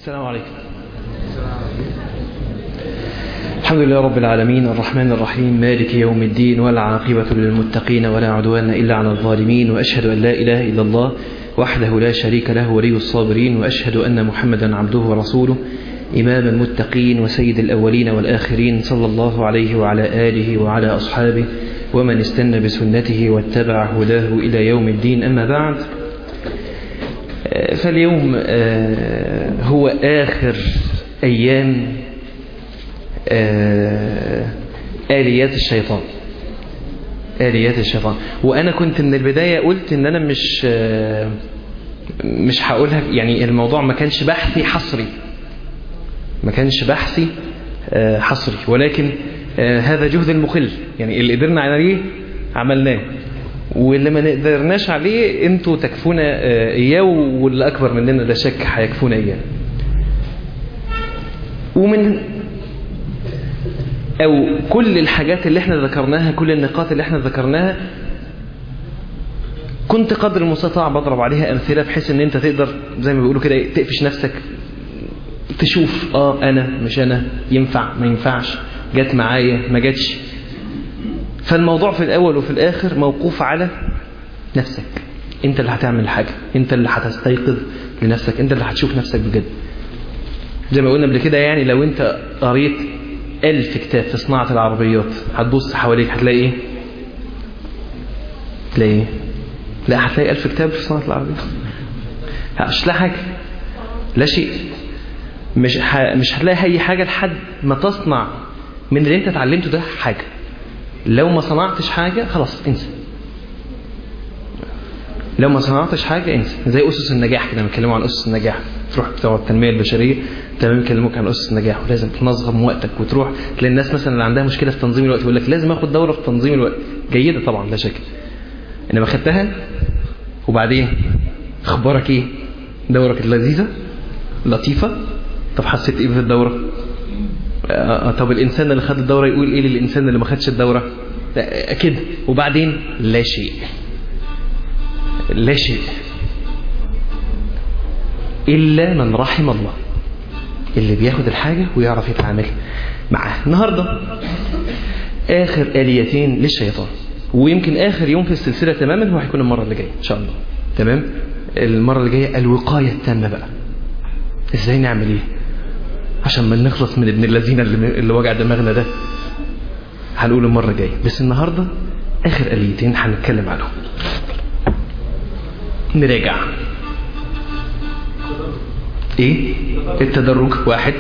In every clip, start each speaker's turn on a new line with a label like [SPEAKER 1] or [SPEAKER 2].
[SPEAKER 1] السلام عليكم الحمد لله رب العالمين الرحمن الرحيم مالك يوم الدين والعاقبة للمتقين ولا عدوان إلا على الظالمين وأشهد أن لا إله إلا الله وحده لا شريك له ولي الصابرين وأشهد أن محمدا عبده ورسوله إمام المتقين وسيد الأولين والآخرين صلى الله عليه وعلى آله وعلى أصحابه ومن استنى بسنته واتبع هداه إلى يوم الدين أما بعد فاليوم هو آخر أيام آليات الشيطان آليات الشيطان وأنا كنت من البداية قلت إن أنا مش مش هقولها يعني الموضوع ما كانش بحثي حصري ما كانش بحثي حصري ولكن هذا جهد المخل يعني اللي قدرنا عليه عملناه واللي ما نقدرناش عليه انتوا تكفونا اياه واللي اكبر مننا لا شك هيكفونا اياه ومن او كل الحاجات اللي احنا ذكرناها كل النقاط اللي احنا ذكرناها كنت قدر المستطاع بضرب عليها امثله بحيث ان انت تقدر زي ما بيقولوا كده تقفش نفسك تشوف اه انا مش انا ينفع ما ينفعش جت معايا ما جاتش فالموضوع في الأول وفي الآخر موقوف على نفسك أنت اللي هتعمل الحاجة أنت اللي هتستيقظ لنفسك أنت اللي هتشوف نفسك بجد زي ما قلنا قبل كده يعني لو أنت قريت ألف كتاب في صناعة العربيات هتبص حواليك هتلاقي إيه تلاقي إيه لا هتلاقي ألف كتاب في صناعة العربيات مش لا حاجة لا شيء مش ح... مش هتلاقي أي حاجة لحد ما تصنع من اللي أنت اتعلمته ده حاجة لو ما صنعتش حاجة خلاص انسى لو ما صنعتش حاجة انسى زي أسس النجاح كده بيتكلموا عن أسس النجاح تروح بتوع التنمية البشرية تمام يكلموك عن أسس النجاح ولازم تنظم وقتك وتروح تلاقي الناس مثلا اللي عندها مشكلة في تنظيم الوقت يقول لك لازم اخد دورة في تنظيم الوقت جيدة طبعا لا شك انما خدتها وبعدين اخبارك ايه دورة كانت لذيذة لطيفة طب حسيت ايه في الدورة آه طب الإنسان اللي خد الدورة يقول إيه للإنسان اللي ما خدش الدورة كده وبعدين لا شيء لا شيء إلا من رحم الله اللي بياخد الحاجة ويعرف يتعامل معاها النهاردة آخر آليتين للشيطان ويمكن آخر يوم في السلسلة تماما هو هيكون المرة اللي جاية إن شاء الله تمام المرة اللي جاية الوقاية التامة بقى إزاي نعمل إيه عشان ما نخلص من ابن الذين اللي, اللي وجع دماغنا ده هنقول المرة الجاية بس النهاردة آخر آليتين هنتكلم عنهم نراجع ايه التدرج واحد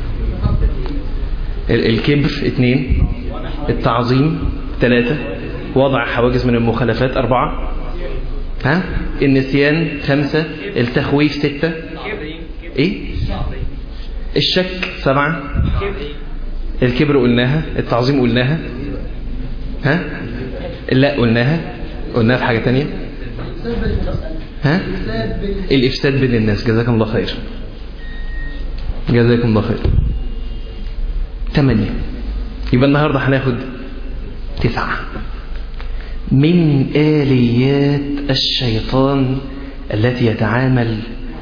[SPEAKER 1] الكبر اثنين التعظيم ثلاثة وضع حواجز من المخالفات أربعة ها النسيان خمسة التخويف ستة ايه الشك سبعة الكبر قلناها التعظيم قلناها ها لا قلناها قلناها في حاجة تانية ها الإفساد بين الناس جزاكم الله خير جزاكم الله خير ثمانية يبقى النهاردة هناخد تسعة من آليات الشيطان التي يتعامل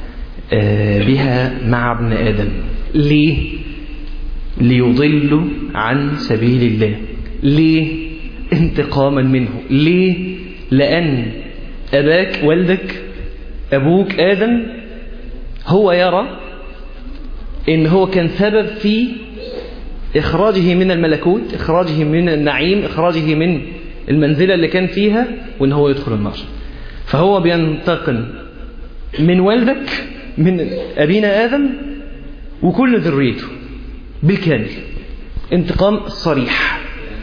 [SPEAKER 1] بها مع ابن آدم ليه ليضلوا عن سبيل الله ليه انتقاما منه ليه لأن أباك والدك أبوك آدم هو يرى إن هو كان سبب في إخراجه من الملكوت إخراجه من النعيم إخراجه من المنزلة اللي كان فيها وإن هو يدخل النار فهو بينتقم من والدك من أبينا آدم وكل ذريته بالكامل انتقام صريح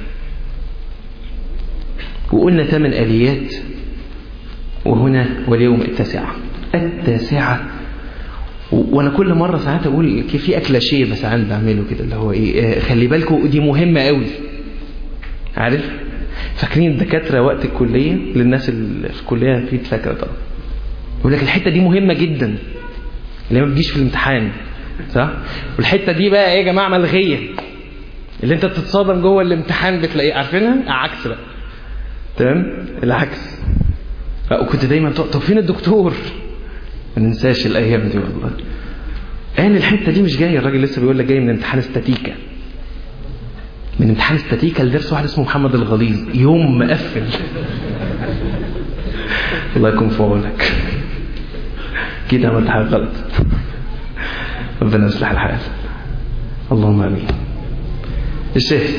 [SPEAKER 1] وقلنا ثمان آليات وهنا واليوم التاسعة التاسعة وانا كل مرة ساعات اقول في اكلاشيه بس ساعات بعمله كده اللي هو ايه خلي بالكم دي مهمة قوي عارف فاكرين الدكاترة وقت الكلية للناس اللي في الكلية في فاكرة طبعا يقول لك الحتة دي مهمة جدا اللي ما بتجيش في الامتحان صح والحتة دي بقى ايه يا جماعة ملغية اللي انت بتتصادم جوه الامتحان بتلاقيه عارفينها عكس بقى تمام العكس وكنت دايما طب فين الدكتور ما ننساش الايام دي والله قال الحته دي مش جايه الراجل لسه بيقول لك جاي من امتحان استاتيكا من امتحان استاتيكا لدرس واحد اسمه محمد الغليظ يوم مقفل الله يكون في عونك كده عملت حاجه غلط ربنا يصلح الحال اللهم امين الشاهد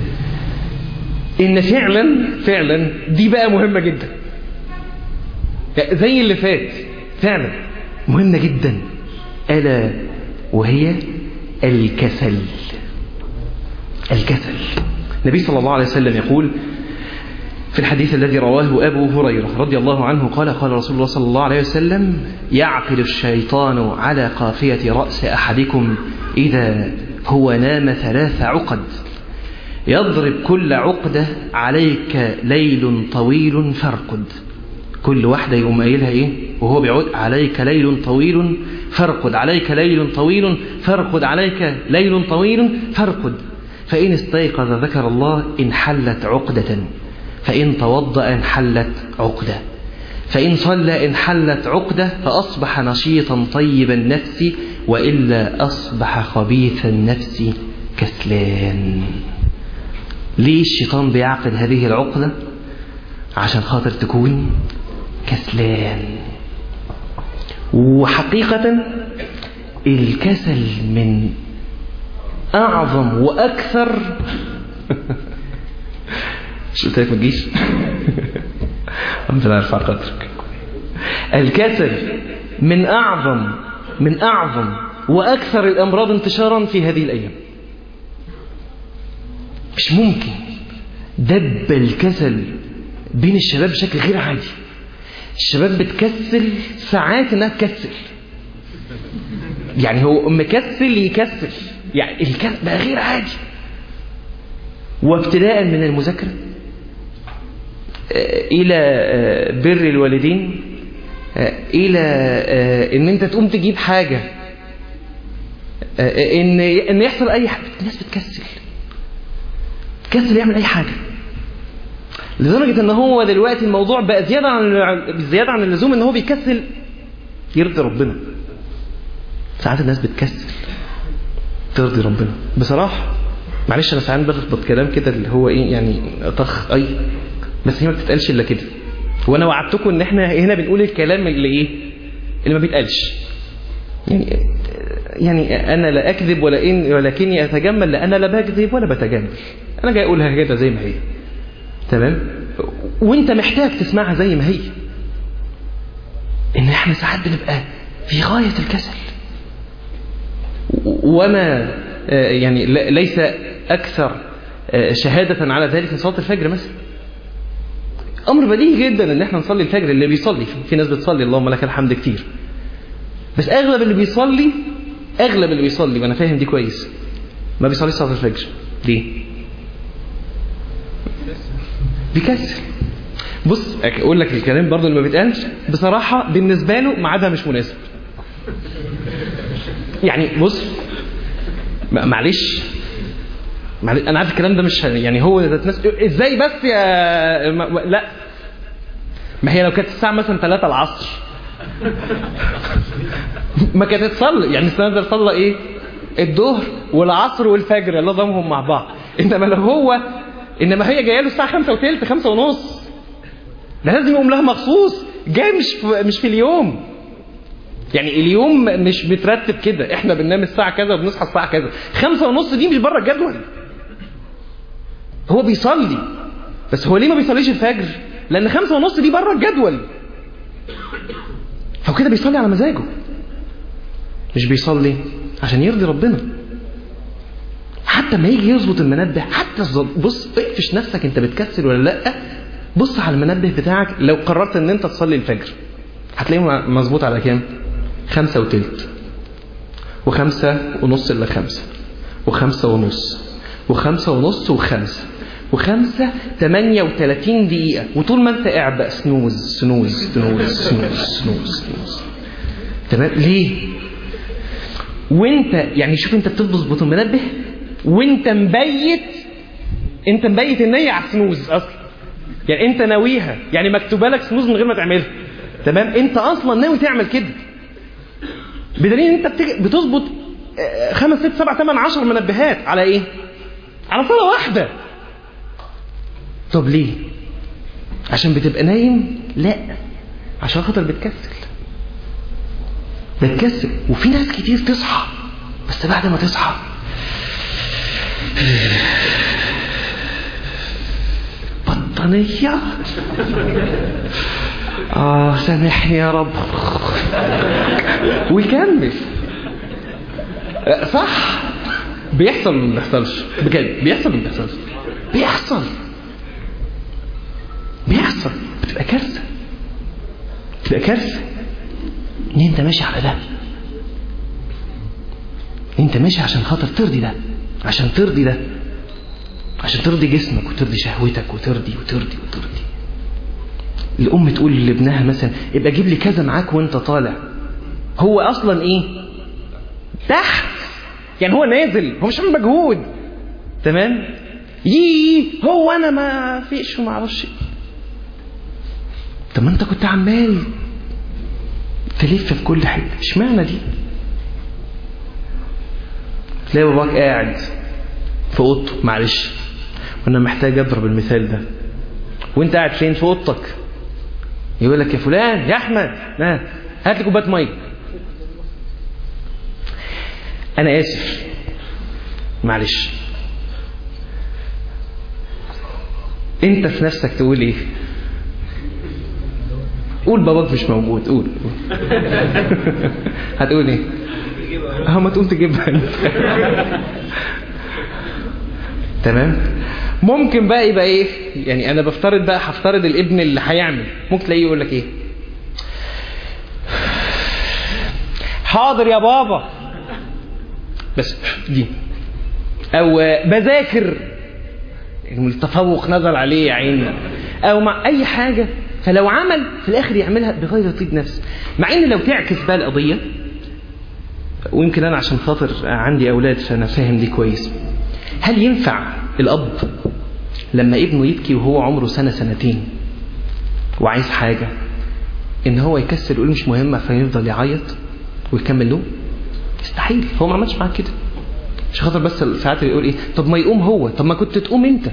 [SPEAKER 1] ان فعلا فعلا دي بقى مهمه جدا زي اللي فات فعلا مهمه جدا الا وهي الكسل الكسل النبي صلى الله عليه وسلم يقول في الحديث الذي رواه أبو هريرة رضي الله عنه قال قال رسول الله صلى الله عليه وسلم يعقل الشيطان على قافية رأس أحدكم إذا هو نام ثلاث عقد يضرب كل عقدة عليك ليل طويل فارقد كل واحدة يقوم قايلها إيه وهو بيعود عليك ليل طويل فارقد عليك ليل طويل فارقد عليك ليل طويل فارقد فإن استيقظ ذكر الله انحلت عقدة فإن توضأ انحلت عقدة فإن صلى انحلت عقدة فأصبح نشيطا طيب النفس وإلا أصبح خبيث النفس كسلان ليه الشيطان بيعقد هذه العقدة عشان خاطر تكون كسلان وحقيقة الكسل من أعظم وأكثر مش قلت لك ما تجيش ربنا يرفع قدرك الكسل من أعظم من أعظم وأكثر الأمراض انتشارا في هذه الأيام مش ممكن دب الكسل بين الشباب بشكل غير عادي الشباب بتكسل ساعات انها تكسل يعني هو مكسل يكسل يعني الكسل بقى غير عادي وابتداء من المذاكرة إلى بر الوالدين إلى إن أنت تقوم تجيب حاجة إن إن يحصل أي حاجة الناس بتكسل بتكسل يعمل أي حاجة لدرجة إن هو دلوقتي الموضوع بقى زيادة عن زيادة عن اللزوم إن هو بيكسل يرضي ربنا ساعات الناس بتكسل ترضي ربنا بصراحة معلش انا ساعات بخبط كلام كده اللي هو ايه يعني طخ اي بس هي ما بتتقالش الا كده وانا وعدتكم ان احنا هنا بنقول الكلام اللي ايه اللي ما بيتقالش يعني يعني انا لا اكذب ولا إن ولكني اتجمل لا انا لا بكذب ولا بتجمل انا جاي اقولها كده زي ما هي تمام وانت محتاج تسمعها زي ما هي ان احنا ساعات بنبقى في غايه الكسل وما يعني ليس أكثر شهادة على ذلك من صلاة الفجر مثلا أمر بديهي جدا إن احنا نصلي الفجر اللي بيصلي في ناس بتصلي اللهم لك الحمد كتير بس أغلب اللي بيصلي أغلب اللي بيصلي وأنا فاهم دي كويس ما بيصلي صلاة الفجر ليه؟ بيكسل بص أقول لك الكلام برضه اللي ما بيتقالش بصراحة بالنسبة له ميعادها مش مناسب يعني بص معلش معلش انا عارف الكلام ده مش يعني هو ذات ناس ازاي بس يا ما... لا ما هي لو كانت الساعه مثلا 3 العصر ما كانت تصلي يعني السنه تصلى ايه الظهر والعصر والفجر الله ضمهم مع بعض انما لو هو انما هي جايه له الساعه 5 وثلث 5 ونص ده لازم يقوم لها مخصوص جاي مش في مش في اليوم يعني اليوم مش مترتب كده احنا بننام الساعة كذا وبنصحى الساعة كذا خمسة ونص دي مش بره الجدول هو بيصلي بس هو ليه ما بيصليش الفجر لان خمسة ونص دي بره الجدول فهو كده بيصلي على مزاجه مش بيصلي عشان يرضي ربنا حتى ما يجي يظبط المنبه حتى بص اقفش نفسك انت بتكسل ولا لا بص على المنبه بتاعك لو قررت ان انت تصلي الفجر هتلاقيه مظبوط على كام خمسة وتلت وخمسة ونص إلا خمسة وخمسة ونص وخمسة ونص وخمسة وخمسة تمانية وتلاتين دقيقة وطول ما انت قاعد بقى سنوز سنوز سنوز سنوز سنوز سنوز تمام ليه؟ وانت يعني شوف انت بتظبط المنبه وانت مبيت انت مبيت النية على السنوز اصلا يعني انت ناويها يعني مكتوبه لك سنوز من غير ما تعملها تمام انت اصلا ناوي تعمل كده بدليل ان انت بتج- بتظبط آه، خمس ست سبع ثمان عشر منبهات على ايه على صلاة واحدة طب ليه عشان بتبقى نايم لا عشان خاطر بتكسل بتكسل وفي ناس كتير تصحى بس بعد ما تصحى بطانية آه سامحني يا رب ويكمل آه، صح بيحصل ولا ما بيحصلش بجد بيحصل ولا ما بيحصلش بيحصل بيحصل بتبقى كارثة بتبقى كارثة ان انت ماشي على ده انت ماشي عشان خاطر ترضي ده عشان ترضي ده عشان ترضي جسمك وترضي شهوتك وترضي وترضي وترضي الام تقول لابنها مثلا ابقى جيب لي كذا معاك وانت طالع هو اصلا ايه تحت يعني هو نازل هو مش عامل مجهود تمام يي هو انا ما فيش وما اعرفش طب ما انت كنت عمال تلف في كل حته اشمعنى دي تلاقي باباك قاعد في اوضته معلش وانا محتاج اضرب المثال ده وانت قاعد فين في اوضتك يقول لك يا فلان يا احمد ها هات لي كوبايه ميه انا اسف معلش انت في نفسك تقول ايه قول باباك مش موجود قول قول. هتقول ايه اه ما تقوم تجيبها انت تمام ممكن بقى يبقى ايه يعني انا بفترض بقى هفترض الابن اللي هيعمل ممكن تلاقيه يقول لك ايه حاضر يا بابا بس دي او بذاكر التفوق نزل عليه يا عيني او مع اي حاجه فلو عمل في الاخر يعملها بغير طيب نفس مع ان لو تعكس بقى القضيه ويمكن انا عشان خاطر عندي اولاد فانا فاهم دي كويس هل ينفع الاب لما ابنه يبكي وهو عمره سنه سنتين وعايز حاجه ان هو يكسل يقول مش مهمه فيفضل يعيط ويكمل نوم مستحيل هو ما عملش معاك كده مش خاطر بس ساعات يقول ايه طب ما يقوم هو طب ما كنت تقوم انت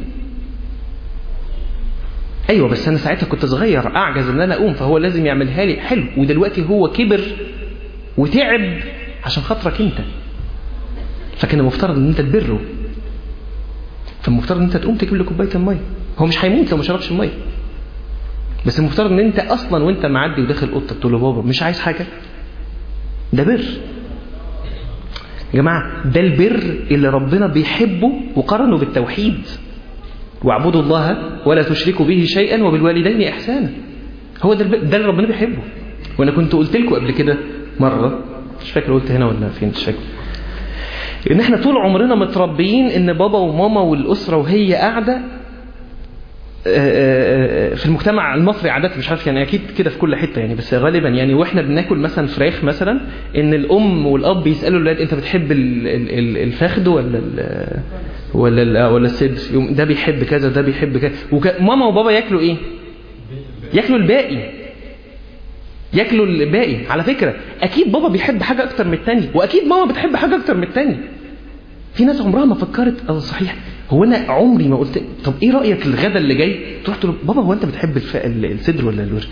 [SPEAKER 1] ايوه بس انا ساعتها كنت صغير اعجز ان انا اقوم فهو لازم يعملها لي حلو ودلوقتي هو كبر وتعب عشان خاطرك انت فكان المفترض ان انت تبره فالمفترض ان انت تقوم تجيب له كوبايه الميه هو مش هيموت لو ما شربش الميه بس المفترض ان انت اصلا وانت معدي وداخل اوضتك تقول له بابا مش عايز حاجه ده بر يا جماعه ده البر اللي ربنا بيحبه وقارنه بالتوحيد واعبدوا الله ولا تشركوا به شيئا وبالوالدين احسانا هو ده الب- ده اللي ربنا بيحبه وانا كنت قلت لكم قبل كده مره مش فاكر قلت هنا ولا فين مش فاكر ان احنا طول عمرنا متربيين ان بابا وماما والاسره وهي قاعده آه، آه، في المجتمع المصري عادة مش عارف يعني اكيد كده في كل حته يعني بس غالبا يعني واحنا بناكل مثلا فراخ مثلا ان الام والاب يسالوا الاولاد انت بتحب ال- ال- ال- الفخذ ولا ال- ولا ال- ولا الصدر يقوم ده بيحب كذا ده بيحب كذا وك- ماما وبابا ياكلوا ايه؟ ياكلوا الباقي ياكلوا الباقي على فكره اكيد بابا بيحب حاجه اكتر من التاني واكيد ماما بتحب حاجه اكتر من التاني في ناس عمرها ما فكرت اه صحيح هو انا عمري ما قلت طب ايه رايك الغدا اللي جاي تروح تقول له، بابا هو انت بتحب الف... ال- الصدر ولا الورك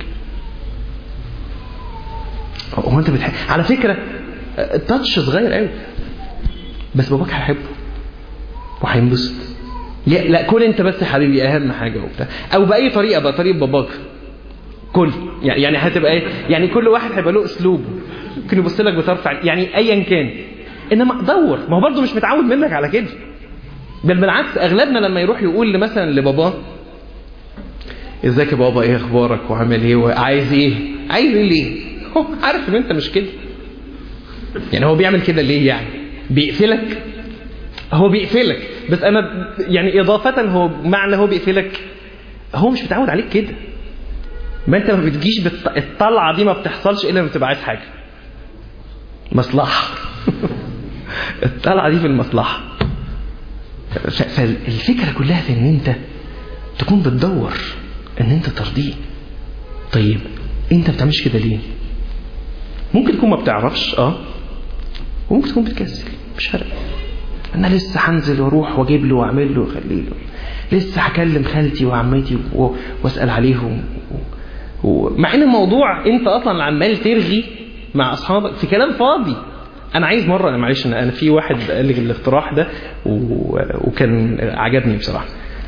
[SPEAKER 1] هو انت بتحب على فكره آه، التاتش صغير قوي بس باباك هيحبه وهينبسط لا لا كل انت بس يا حبيبي اهم حاجه وبتاع او باي طريقه بقى طريقه باباك كل يعني يعني هتبقى ايه يعني كل واحد هيبقى له اسلوبه ممكن يبص لك بطرف عين. يعني ايا كان انما دور ما هو برضه مش متعود منك على كده بل بالعكس اغلبنا لما يروح يقول مثلا لباباه ازيك يا بابا ايه اخبارك وعامل ايه وعايز ايه عايز ايه ليه هو عارف ان انت مش كده يعني هو بيعمل كده ليه يعني بيقفلك هو بيقفلك بس انا يعني اضافه هو معنى هو بيقفلك هو مش متعود عليك كده ما انت ما بتجيش بالط... الطلعه دي ما بتحصلش الا لما تبقى عايز حاجه مصلحه الطلعه دي في المصلحه ف... فالفكره كلها في ان انت تكون بتدور ان انت ترضيه طيب انت ما بتعملش كده ليه ممكن تكون ما بتعرفش اه وممكن تكون بتكسل مش فارقه انا لسه هنزل واروح واجيب له واعمل له واخلي له لسه هكلم خالتي وعمتي و... واسال عليهم و... و... مع ان الموضوع انت اصلا عمال ترغي مع اصحابك في كلام فاضي انا عايز مره انا معلش انا أنا في واحد قال لي الاقتراح ده و... وكان عجبني بصراحه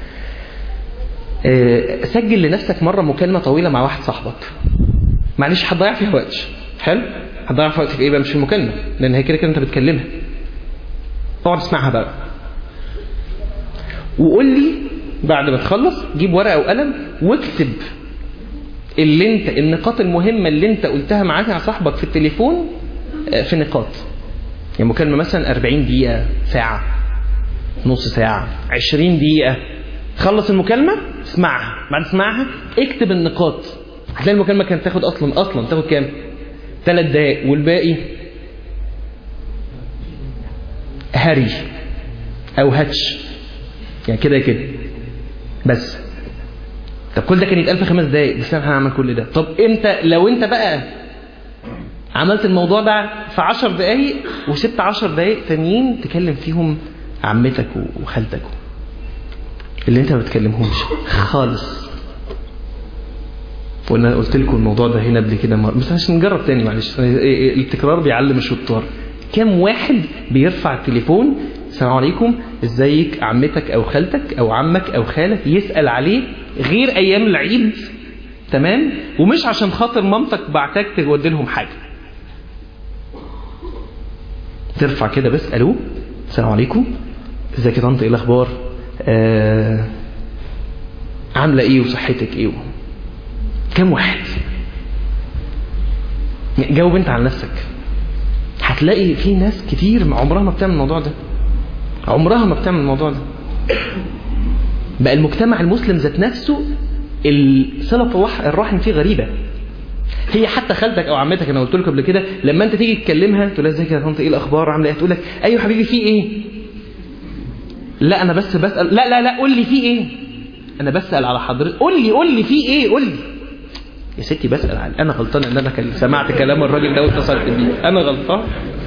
[SPEAKER 1] آه، سجل لنفسك مره مكالمه طويله مع واحد صاحبك معلش هتضيع فيها وقت حلو هتضيع في وقت في ايه بقى مش في المكالمه لان هي كده كده انت بتكلمها اقعد اسمعها بقى وقول لي بعد ما تخلص جيب ورقه وقلم واكتب اللي انت النقاط المهمه اللي انت قلتها معاك مع صاحبك في التليفون آه، في نقاط يعني مكالمه مثلا 40 دقيقه ساعه نص ساعه 20 دقيقه تخلص المكالمه اسمعها بعد تسمعها اكتب النقاط هتلاقي المكالمه كانت تاخد اصلا اصلا تاخد كام ثلاث دقائق والباقي هري او هاتش يعني كده كده بس طب كل ده كان يتقال في خمس دقايق بس انا هعمل كل ده طب انت لو انت بقى عملت الموضوع ده في عشر دقايق وسبت عشر دقايق تانيين تكلم فيهم عمتك وخالتك اللي انت ما بتكلمهمش خالص وانا قلت لكم الموضوع ده هنا قبل كده مرة بس عشان نجرب تاني معلش التكرار بيعلم الشطار كم واحد بيرفع التليفون السلام عليكم ازيك عمتك او خالتك او عمك او خالك يسأل عليه غير ايام العيد تمام ومش عشان خاطر مامتك بعتك تودي لهم حاجه ترفع كده بس الو السلام عليكم ازيك يا طنط ايه الاخبار آه عامله ايه وصحتك ايه كم واحد جاوب انت على نفسك هتلاقي في ناس كتير عمرها ما بتعمل الموضوع ده عمرها ما بتعمل الموضوع ده بقى المجتمع المسلم ذات نفسه صلة الرحم فيه غريبة هي حتى خالتك او عمتك انا قلت لك قبل كده لما انت تيجي تكلمها تقول لها ازيك يا طنط ايه الاخبار عامله ايه تقول لك ايوه حبيبي في ايه لا انا بس بسال لا لا لا قول لي في ايه انا بسال على حضرتك قول لي قول لي في ايه قول لي يا ستي بسال عن انا غلطان ان انا كان سمعت كلام الراجل ده واتصلت بيه انا غلطان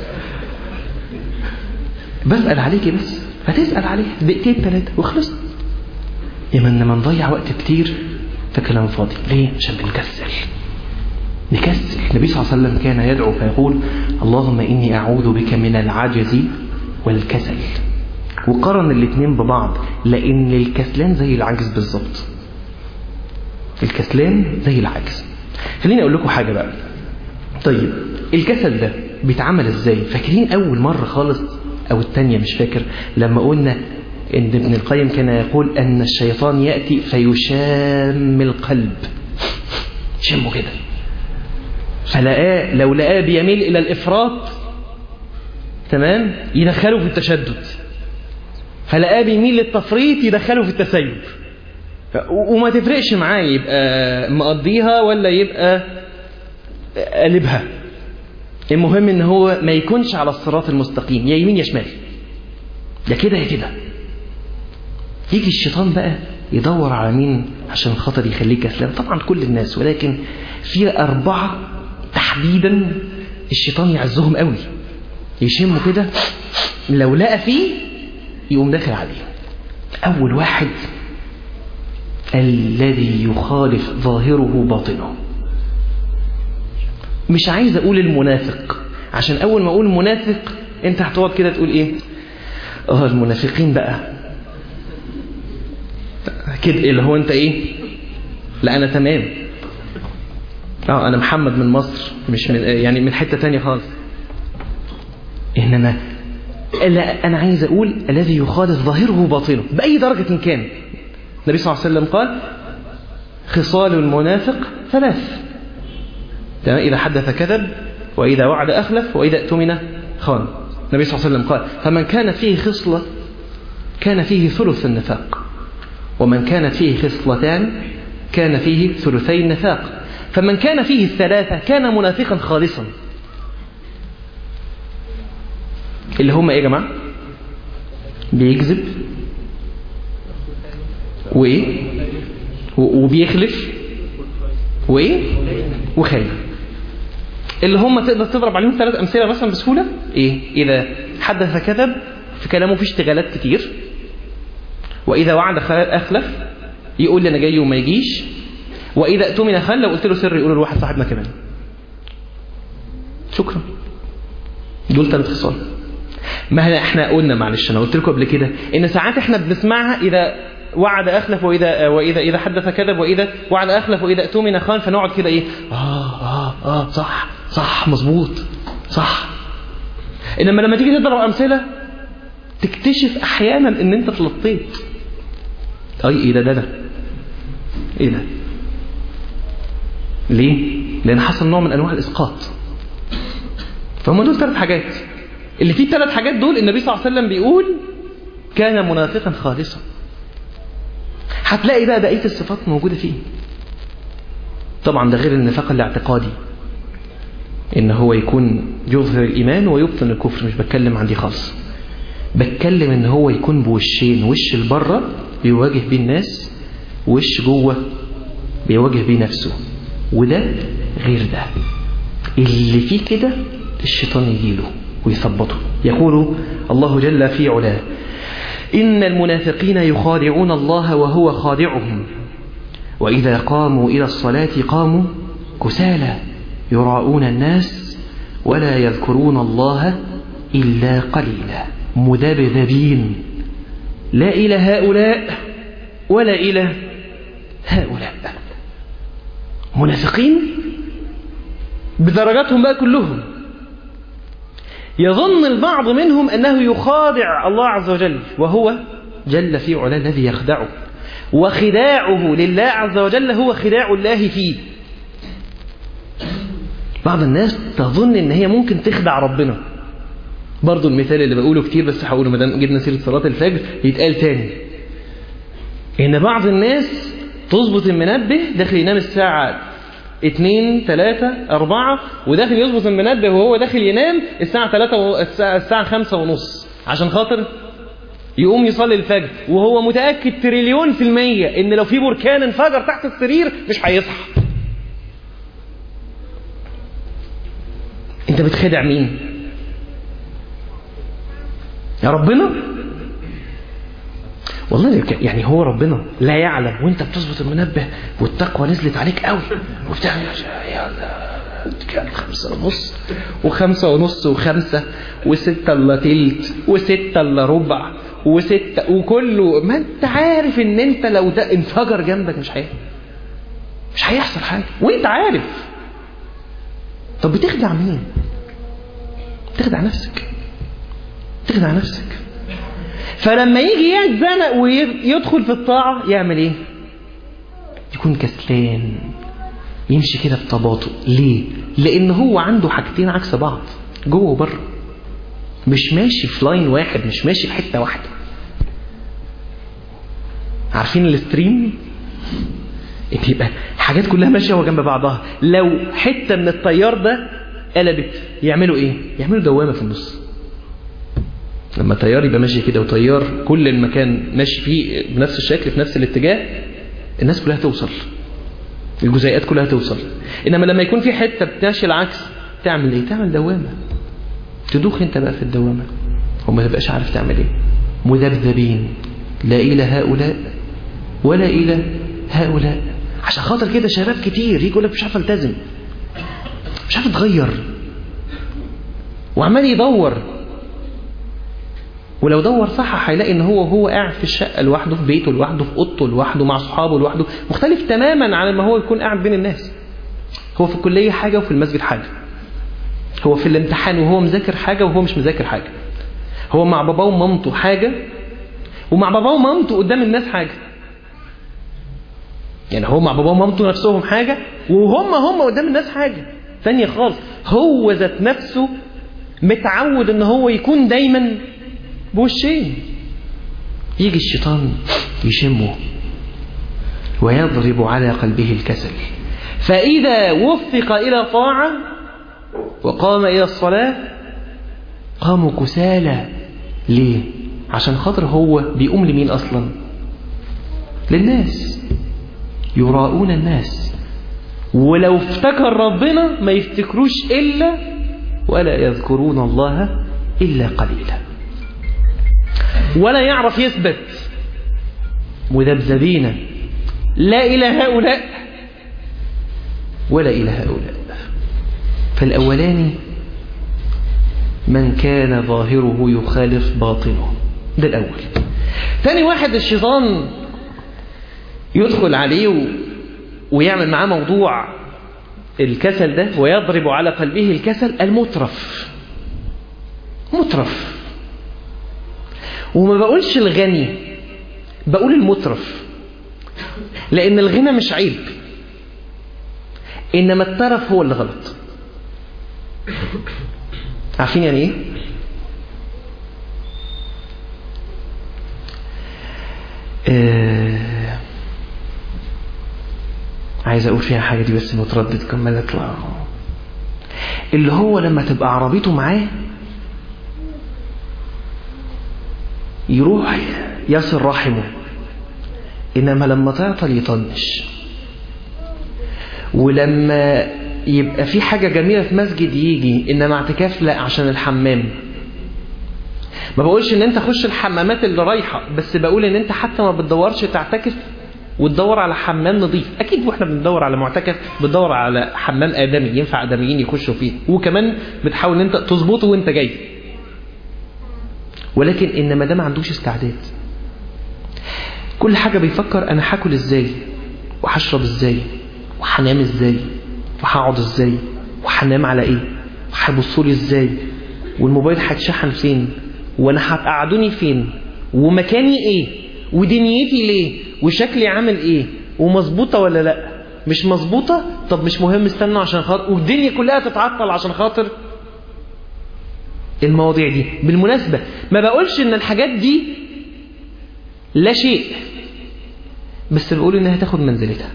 [SPEAKER 1] بسال عليكي بس هتسال عليه دقيقتين ثلاثه وخلص يا انما نضيع وقت كتير في كلام فاضي ليه عشان بنكسل نكسل النبي صلى الله عليه وسلم كان يدعو فيقول اللهم إني أعوذ بك من العجز والكسل وقارن الاثنين ببعض لأن الكسلان زي العجز بالظبط الكسلان زي العجز خليني أقول لكم حاجة بقى طيب الكسل ده بيتعمل ازاي فاكرين أول مرة خالص أو الثانية مش فاكر لما قلنا إن ابن القيم كان يقول أن الشيطان يأتي فيشام القلب شمه كده فلقاه لو لقاه بيميل إلى الإفراط تمام يدخله في التشدد فلقاه بيميل للتفريط يدخله في التسيب وما تفرقش معاه يبقى مقضيها ولا يبقى قلبها المهم ان هو ما يكونش على الصراط المستقيم يا يمين يا شمال يا كده يا كده يجي الشيطان بقى يدور على مين عشان خاطر يخليك كسلان طبعا كل الناس ولكن في أربعة تحديدا الشيطان يعزهم قوي يشمه كده لو لقى فيه يقوم داخل عليه أول واحد الذي يخالف ظاهره باطنه مش عايز أقول المنافق عشان أول ما أقول منافق أنت هتقعد كده تقول إيه اه المنافقين بقى كده اللي هو أنت إيه لا أنا تمام اه انا محمد من مصر مش من يعني من حته تانية خالص انما لا انا عايز اقول الذي يخالف ظاهره باطنه باي درجه كان النبي صلى الله عليه وسلم قال خصال المنافق ثلاث تمام اذا حدث كذب واذا وعد اخلف واذا اؤتمن خان النبي صلى الله عليه وسلم قال فمن كان فيه خصله كان فيه ثلث النفاق ومن كانت فيه خصلتان كان فيه ثلثي النفاق فمن كان فيه الثلاثة كان منافقا خالصا اللي هم ايه يا جماعة بيكذب وايه وبيخلف وايه وخايف اللي هم تقدر تضرب عليهم ثلاث أمثلة مثلا بسهولة إيه إذا حدث كذب في كلامه في اشتغالات كتير وإذا وعد أخلف يقول لي أنا جاي وما يجيش وإذا اؤتمن خل لو قلت له سر يقول لواحد صاحبنا كمان شكرا دول ثلاث خصال ما احنا قلنا معلش انا قلت لكم قبل كده ان ساعات احنا بنسمعها اذا وعد اخلف واذا واذا اذا حدث كذب واذا وعد اخلف واذا اؤتمن خان فنقعد كده ايه اه اه اه صح صح مظبوط صح انما لما تيجي تضرب امثله تكتشف احيانا ان انت اتلطيت اي ايه ده ده ده ايه ده ليه لان حصل نوع من انواع الاسقاط فهم دول ثلاث حاجات اللي فيه الثلاث حاجات دول النبي صلى الله عليه وسلم بيقول كان منافقا خالصا هتلاقي بقى بقيه الصفات موجوده فيه طبعا ده غير النفاق الاعتقادي ان هو يكون يظهر الايمان ويبطن الكفر مش بتكلم عن دي خالص بتكلم ان هو يكون بوشين وش لبره بيواجه بيه الناس وش جوه بيواجه بيه نفسه وده غير ده اللي فيه كده الشيطان يجيله ويثبطه يقول الله جل في علاه إن المنافقين يخادعون الله وهو خادعهم وإذا قاموا إلى الصلاة قاموا كسالى يراءون الناس ولا يذكرون الله إلا قليلا مذبذبين لا إلى هؤلاء ولا إلى هؤلاء منافقين بدرجاتهم بقى كلهم يظن البعض منهم أنه يخادع الله عز وجل وهو جل في علاه الذي يخدعه وخداعه لله عز وجل هو خداع الله فيه بعض الناس تظن ان هي ممكن تخدع ربنا برضو المثال اللي بقوله كتير بس هقوله ما دام جبنا سيره صلاه الفجر يتقال تاني ان بعض الناس تظبط المنبه داخل ينام الساعه اتنين تلاتة أربعة وداخل يظبط المنبه وهو داخل ينام الساعة تلاتة و... الساعة, الساعة خمسة ونص عشان خاطر يقوم يصلي الفجر وهو متأكد تريليون في المية إن لو في بركان انفجر تحت السرير مش هيصحى أنت بتخدع مين؟ يا ربنا والله يعني هو ربنا لا يعلم وانت بتظبط المنبه والتقوى نزلت عليك قوي وبتعمل كان خمسة ونص وخمسة ونص وخمسة وستة الا تلت وستة الا ربع وستة وكله ما انت عارف ان انت لو ده انفجر جنبك مش هيحصل مش هيحصل حاجة وانت عارف طب بتخدع مين؟ تخدع نفسك تخدع نفسك فلما يجي يتزنق ويدخل في الطاعة يعمل ايه يكون كسلان يمشي كده بتباطؤ ليه لان هو عنده حاجتين عكس بعض جوه وبره مش ماشي في لاين واحد مش ماشي في حتة واحدة عارفين الستريم انت يبقى حاجات كلها ماشية جنب بعضها لو حتة من التيار ده قلبت يعملوا ايه يعملوا دوامة في النص لما تيار يبقى ماشي كده وتيار كل المكان ماشي فيه بنفس الشكل في نفس الاتجاه الناس كلها توصل الجزيئات كلها توصل انما لما يكون في حته بتمشي العكس تعمل ايه تعمل دوامه تدوخ انت بقى في الدوامه وما تبقاش عارف تعمل ايه مذبذبين لا الى هؤلاء ولا الى هؤلاء عشان خاطر كده شباب كتير يجي يقول لك مش عارف التزم مش عارف اتغير وعمال يدور ولو دور صح هيلاقي ان هو هو قاعد في الشقه لوحده في بيته لوحده في اوضته لوحده مع اصحابه لوحده مختلف تماما عن ما هو يكون قاعد بين الناس هو في الكليه حاجه وفي المسجد حاجه هو في الامتحان وهو مذاكر حاجه وهو مش مذاكر حاجه هو مع باباه ومامته حاجه ومع باباه ومامته قدام الناس حاجه يعني هو مع باباه ومامته نفسهم حاجه وهم هم قدام الناس حاجه ثانيه خالص هو ذات نفسه متعود ان هو يكون دايما بوشين يجي الشيطان يشمه ويضرب على قلبه الكسل فإذا وفق إلى طاعة وقام إلى الصلاة قاموا كسالى ليه؟ عشان خاطر هو بيقوم لمين أصلا؟ للناس يراؤون الناس ولو افتكر ربنا ما يفتكروش إلا ولا يذكرون الله إلا قليلا ولا يعرف يثبت مذبذبين لا إلى هؤلاء ولا إلى هؤلاء فالأولاني من كان ظاهره يخالف باطنه ده الأول ثاني واحد الشيطان يدخل عليه و... ويعمل معاه موضوع الكسل ده ويضرب على قلبه الكسل المترف مترف وما بقولش الغني بقول المترف لأن الغنى مش عيب إنما الترف هو اللي غلط عارفين يعني إيه؟ آه عايز أقول فيها حاجة دي بس متردد كمل أطلع اللي هو لما تبقى عربيته معاه يروح يصل رحمه إنما لما تعطل يطنش ولما يبقى في حاجة جميلة في مسجد يجي إنما اعتكاف لا عشان الحمام ما بقولش ان انت خش الحمامات اللي رايحة بس بقول ان انت حتى ما بتدورش تعتكف وتدور على حمام نظيف اكيد واحنا بندور على معتكف بتدور على حمام ادمي ينفع ادميين يخشوا فيه وكمان بتحاول ان انت تظبطه وانت جاي ولكن انما ده ما عندوش استعداد كل حاجة بيفكر انا هاكل ازاي وهشرب ازاي وهنام ازاي وهقعد ازاي وهنام على ايه وهيبصوا لي ازاي والموبايل هيتشحن فين وانا هتقعدوني فين ومكاني ايه ودنيتي ليه وشكلي عامل ايه ومظبوطه ولا لا مش مظبوطه طب مش مهم استنوا عشان خاطر والدنيا كلها تتعطل عشان خاطر المواضيع دي بالمناسبة ما بقولش ان الحاجات دي لا شيء بس بقول انها تاخد منزلتها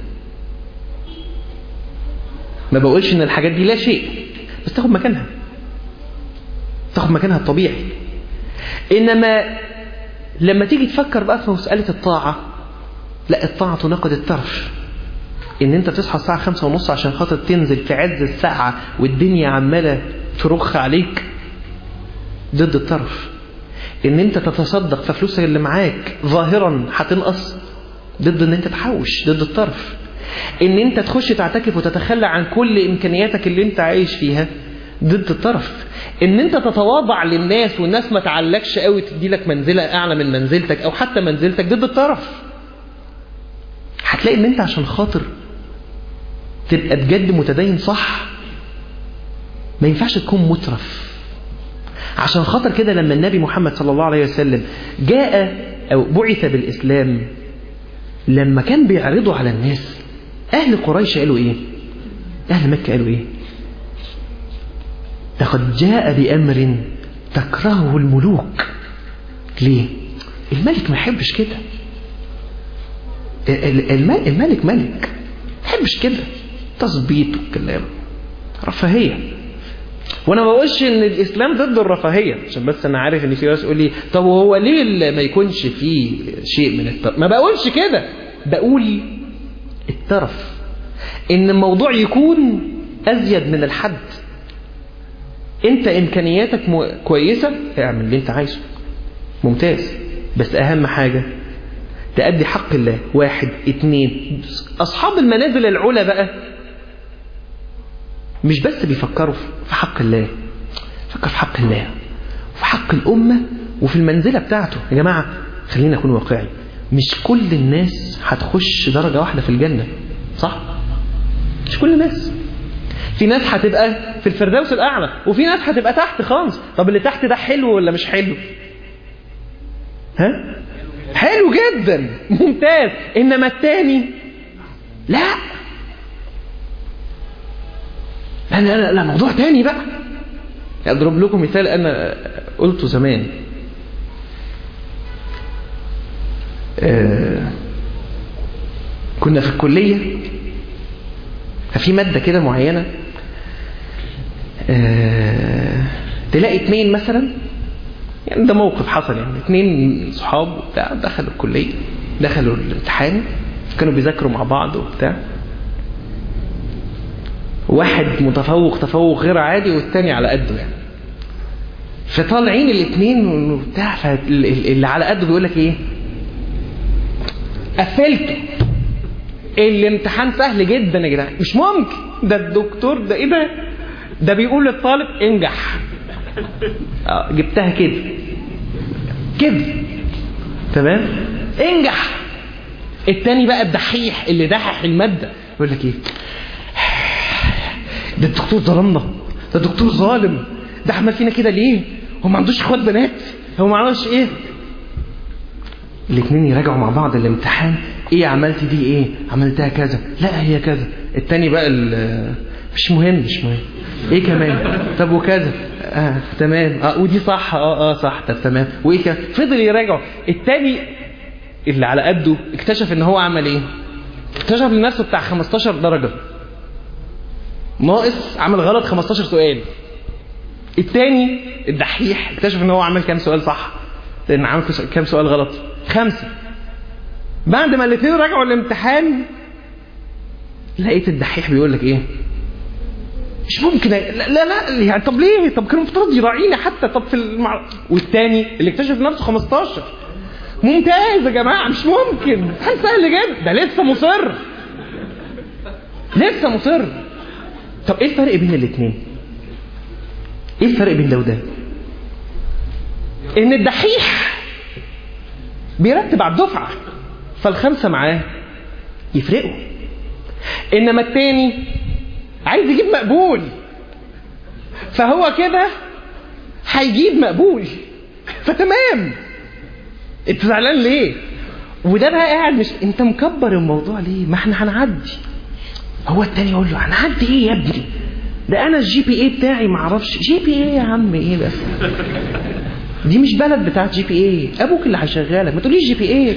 [SPEAKER 1] ما بقولش ان الحاجات دي لا شيء بس تاخد مكانها تاخد مكانها الطبيعي انما لما تيجي تفكر بقى في مسألة الطاعة لا الطاعة تناقض الترف ان انت تصحى الساعة خمسة ونص عشان خاطر تنزل في عز الساعة والدنيا عمالة ترخ عليك ضد الطرف ان انت تتصدق ففلوسك اللي معاك ظاهرا هتنقص ضد ان انت تحوش ضد الطرف ان انت تخش تعتكف وتتخلى عن كل امكانياتك اللي انت عايش فيها ضد الطرف ان انت تتواضع للناس والناس ما تعلكش قوي تدي لك منزلة اعلى من منزلتك او حتى منزلتك ضد الطرف هتلاقي ان انت عشان خاطر تبقى بجد متدين صح ما ينفعش تكون مترف عشان خاطر كده لما النبي محمد صلى الله عليه وسلم جاء أو بعث بالإسلام لما كان بيعرضوا على الناس أهل قريش قالوا إيه أهل مكة قالوا إيه لقد جاء بأمر تكرهه الملوك ليه الملك ما يحبش كده الملك ملك ما يحبش كده تظبيط والكلام رفاهيه وانا ما بقولش ان الاسلام ضد الرفاهيه عشان بس انا عارف ان في ناس يقول لي طب وهو ليه ما يكونش فيه شيء من الترف ما بقولش كده بقول الترف ان الموضوع يكون ازيد من الحد انت امكانياتك م... كويسه اعمل اللي انت عايزه ممتاز بس اهم حاجه تأدي حق الله واحد اتنين اصحاب المنازل العلى بقى مش بس بيفكروا في حق الله فكر في حق الله وفي حق الأمة وفي المنزلة بتاعته يا جماعة خلينا نكون واقعي مش كل الناس هتخش درجة واحدة في الجنة صح؟ مش كل الناس في ناس هتبقى في الفردوس الأعلى وفي ناس هتبقى تحت خالص طب اللي تحت ده حلو ولا مش حلو؟ ها؟ حلو جدا ممتاز إنما التاني لا لا لا لا موضوع تاني بقى أضرب لكم مثال أنا قلته زمان آه كنا في الكلية ففي مادة كده معينة آه تلاقي اتنين مثلا يعني ده موقف حصل يعني اتنين صحاب وبتاع دخلوا الكلية دخلوا الامتحان كانوا بيذاكروا مع بعض وبتاع واحد متفوق تفوق غير عادي والتاني على قده يعني فطالعين الاثنين وبتاع فاللي على قده بيقول لك ايه قفلته الامتحان سهل جدا يا جدعان مش ممكن ده الدكتور ده ايه ده ده بيقول للطالب انجح اه جبتها كده كده تمام انجح التاني بقى الدحيح اللي دحح الماده يقول لك ايه ده الدكتور ظلمنا ده الدكتور ظالم ده عمل فينا كده ليه هو ما عندوش اخوات بنات هو ما عملش ايه الاثنين يراجعوا مع بعض الامتحان ايه عملت دي ايه عملتها كذا لا هي كذا التاني بقى مش مهم مش مهم ايه كمان طب وكذا اه تمام اه ودي صح اه اه صح طب تمام وايه كمان فضل يراجعوا التاني اللي على قده اكتشف ان هو عمل ايه اكتشف لنفسه بتاع 15 درجه ناقص عمل غلط 15 سؤال التاني الدحيح اكتشف ان هو عمل كام سؤال صح لان عمل كام سؤال غلط خمسة بعد ما الاثنين راجعوا الامتحان لقيت الدحيح بيقول لك ايه مش ممكن لا لا, لا يعني طب ليه طب كان المفترض يراعيني حتى طب في المع... والتاني اللي اكتشف نفسه 15 ممتاز يا جماعه مش ممكن امتحان سهل جدا ده لسه مصر لسه مصر طب ايه الفرق بين الاثنين ايه الفرق بين ده وده ان الدحيح بيرتب على الدفعه فالخمسه معاه يفرقوا انما التاني عايز يجيب مقبول فهو كده هيجيب مقبول فتمام انت زعلان ليه وده بقى قاعد مش انت مكبر الموضوع ليه ما احنا هنعدي هو التاني يقول له هنعدي ايه يا ابني ده انا الجي بي اي بتاعي ما اعرفش جي بي اي يا عم ايه بس دي مش بلد بتاعت جي بي اي ابوك اللي هيشغلك ما تقوليش جي بي اي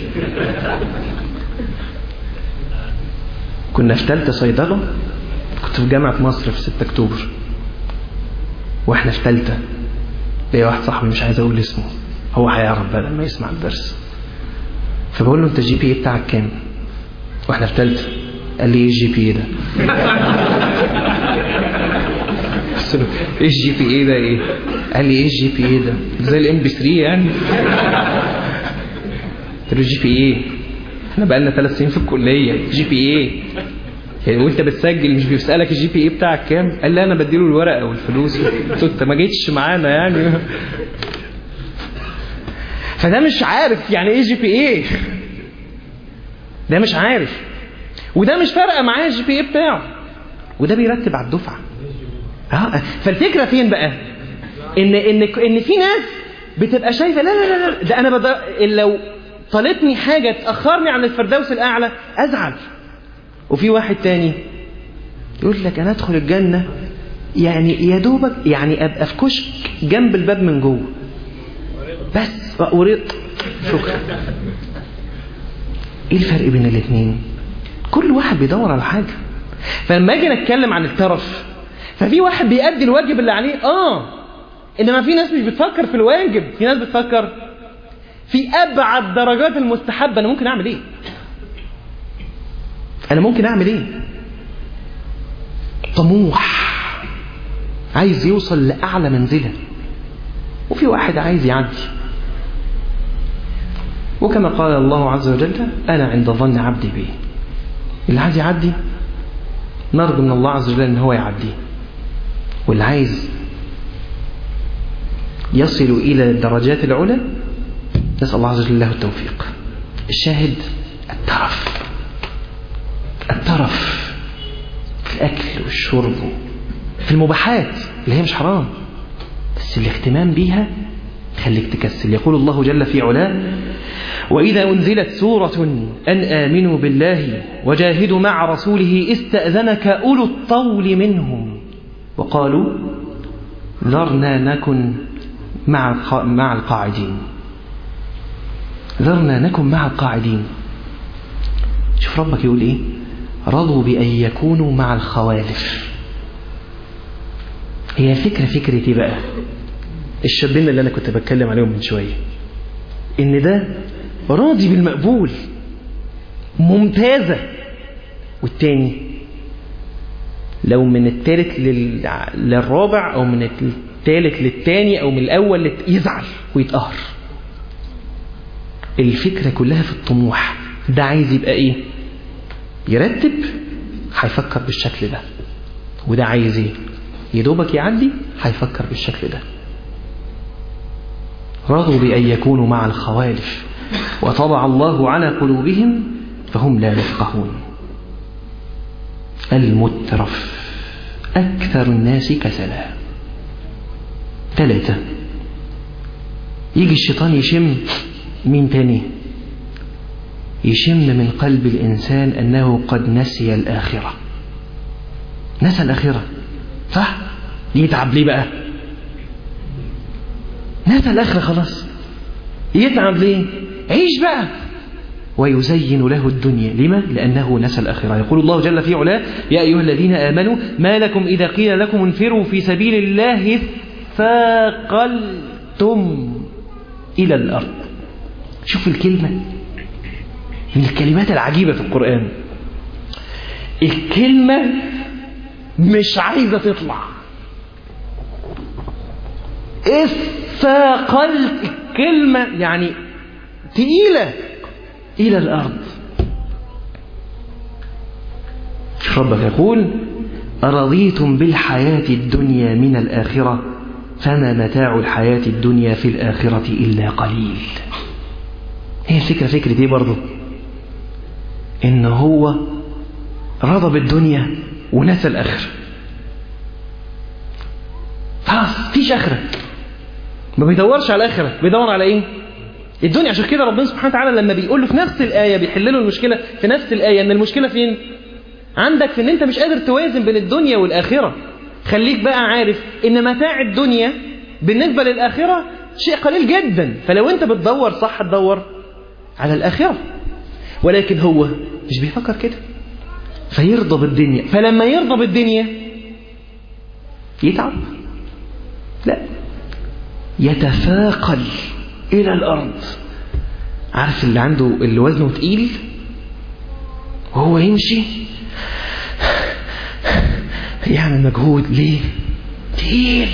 [SPEAKER 1] كنا في ثالثه صيدله كنت في جامعه مصر في 6 اكتوبر واحنا في ثالثه ليا واحد صاحبي مش عايز اقول اسمه هو هيعرف بقى لما يسمع الدرس فبقول له انت الجي بي اي بتاعك كام واحنا في ثالثه قال لي ايه الجي بي اي ده قلت له ايه الجي بي اي ده ايه قال لي ايه الجي بي اي ده زي الام بي 3 يعني قلت له الجي بي اي احنا بقالنا ثلاث سنين في الكليه جي بي اي يعني وانت بتسجل مش بيسالك الجي بي اي بتاعك كام قال لي انا بديله الورقه والفلوس قلت له انت ما جيتش معانا يعني فده مش عارف يعني ايه جي بي اي ده مش عارف وده مش فارقه معاه الجي بي اي بتاعه وده بيرتب على الدفعه اه فالفكره فين بقى ان ان ان في ناس بتبقى شايفه لا لا لا ده انا بدا لو طالتني حاجه تاخرني عن الفردوس الاعلى ازعل وفي واحد تاني يقول لك انا ادخل الجنه يعني يا دوبك يعني ابقى في كشك جنب الباب من جوه بس وريت شكرا ايه الفرق بين الاثنين كل واحد بيدور على حاجه فلما اجي نتكلم عن الترف ففي واحد بيأدي الواجب اللي عليه اه انما في ناس مش بتفكر في الواجب في ناس بتفكر في ابعد درجات المستحبه انا ممكن اعمل ايه انا ممكن اعمل ايه طموح عايز يوصل لاعلى منزله وفي واحد عايز يعدي وكما قال الله عز وجل انا عند ظن عبدي بي اللي عايز يعدي نرجو من الله عز وجل ان هو يعديه واللي عايز يصل إلى الدرجات العلى نسأل الله عز وجل له التوفيق الشاهد الترف الترف في الأكل والشرب في المباحات اللي هي مش حرام بس الاهتمام بيها خليك تكسل يقول الله جل في علاه وإذا أنزلت سورة أن آمنوا بالله وجاهدوا مع رسوله استأذنك أولو الطول منهم وقالوا ذرنا نكن مع مع القاعدين ذرنا نكن مع القاعدين شوف ربك يقول ايه رضوا بأن يكونوا مع الخوالف هي فكرة فكرتي بقى الشابين اللي أنا كنت بتكلم عليهم من شوية إن ده راضي بالمقبول ممتازة والتاني لو من الثالث لل... للرابع او من الثالث للثاني او من الاول للت... يزعل ويتقهر الفكرة كلها في الطموح ده عايز يبقى ايه يرتب هيفكر بالشكل ده وده عايز ايه يدوبك يعدي هيفكر بالشكل ده رضوا بأن يكونوا مع الخوالف وطبع الله على قلوبهم فهم لا يفقهون المترف أكثر الناس كسلا ثلاثة يجي الشيطان يشم مين تاني يشم من قلب الإنسان أنه قد نسي الآخرة نسى الآخرة صح يتعب ليه بقى نسى الآخرة خلاص يتعب ليه عيش بقى ويزين له الدنيا لما؟ لأنه نسى الآخرة يقول الله جل في علاه يا أيها الذين آمنوا ما لكم إذا قيل لكم انفروا في سبيل الله ثاقلتم إلى الأرض شوف الكلمة من الكلمات العجيبة في القرآن الكلمة مش عايزة تطلع اثاقلت الكلمة يعني تقيلة إلى الأرض ربك يقول أرضيتم بالحياة الدنيا من الآخرة فما متاع الحياة الدنيا في الآخرة إلا قليل هي الفكرة فكرة ايه برضه ان هو رضى بالدنيا ونسى الآخرة خلاص مفيش آخرة ما بيدورش على الآخرة بيدور على ايه الدنيا عشان كده ربنا سبحانه وتعالى لما بيقول له في نفس الآية بيحل له المشكلة في نفس الآية ان المشكلة فين عندك في ان انت مش قادر توازن بين الدنيا والآخرة خليك بقى عارف ان متاع الدنيا بالنسبة للآخرة شيء قليل جدا فلو انت بتدور صح تدور على الآخرة ولكن هو مش بيفكر كده فيرضى بالدنيا فلما يرضى بالدنيا يتعب لا يتثاقل إلى الأرض عارف اللي عنده اللي وزنه تقيل وهو يمشي يعمل مجهود ليه تقيل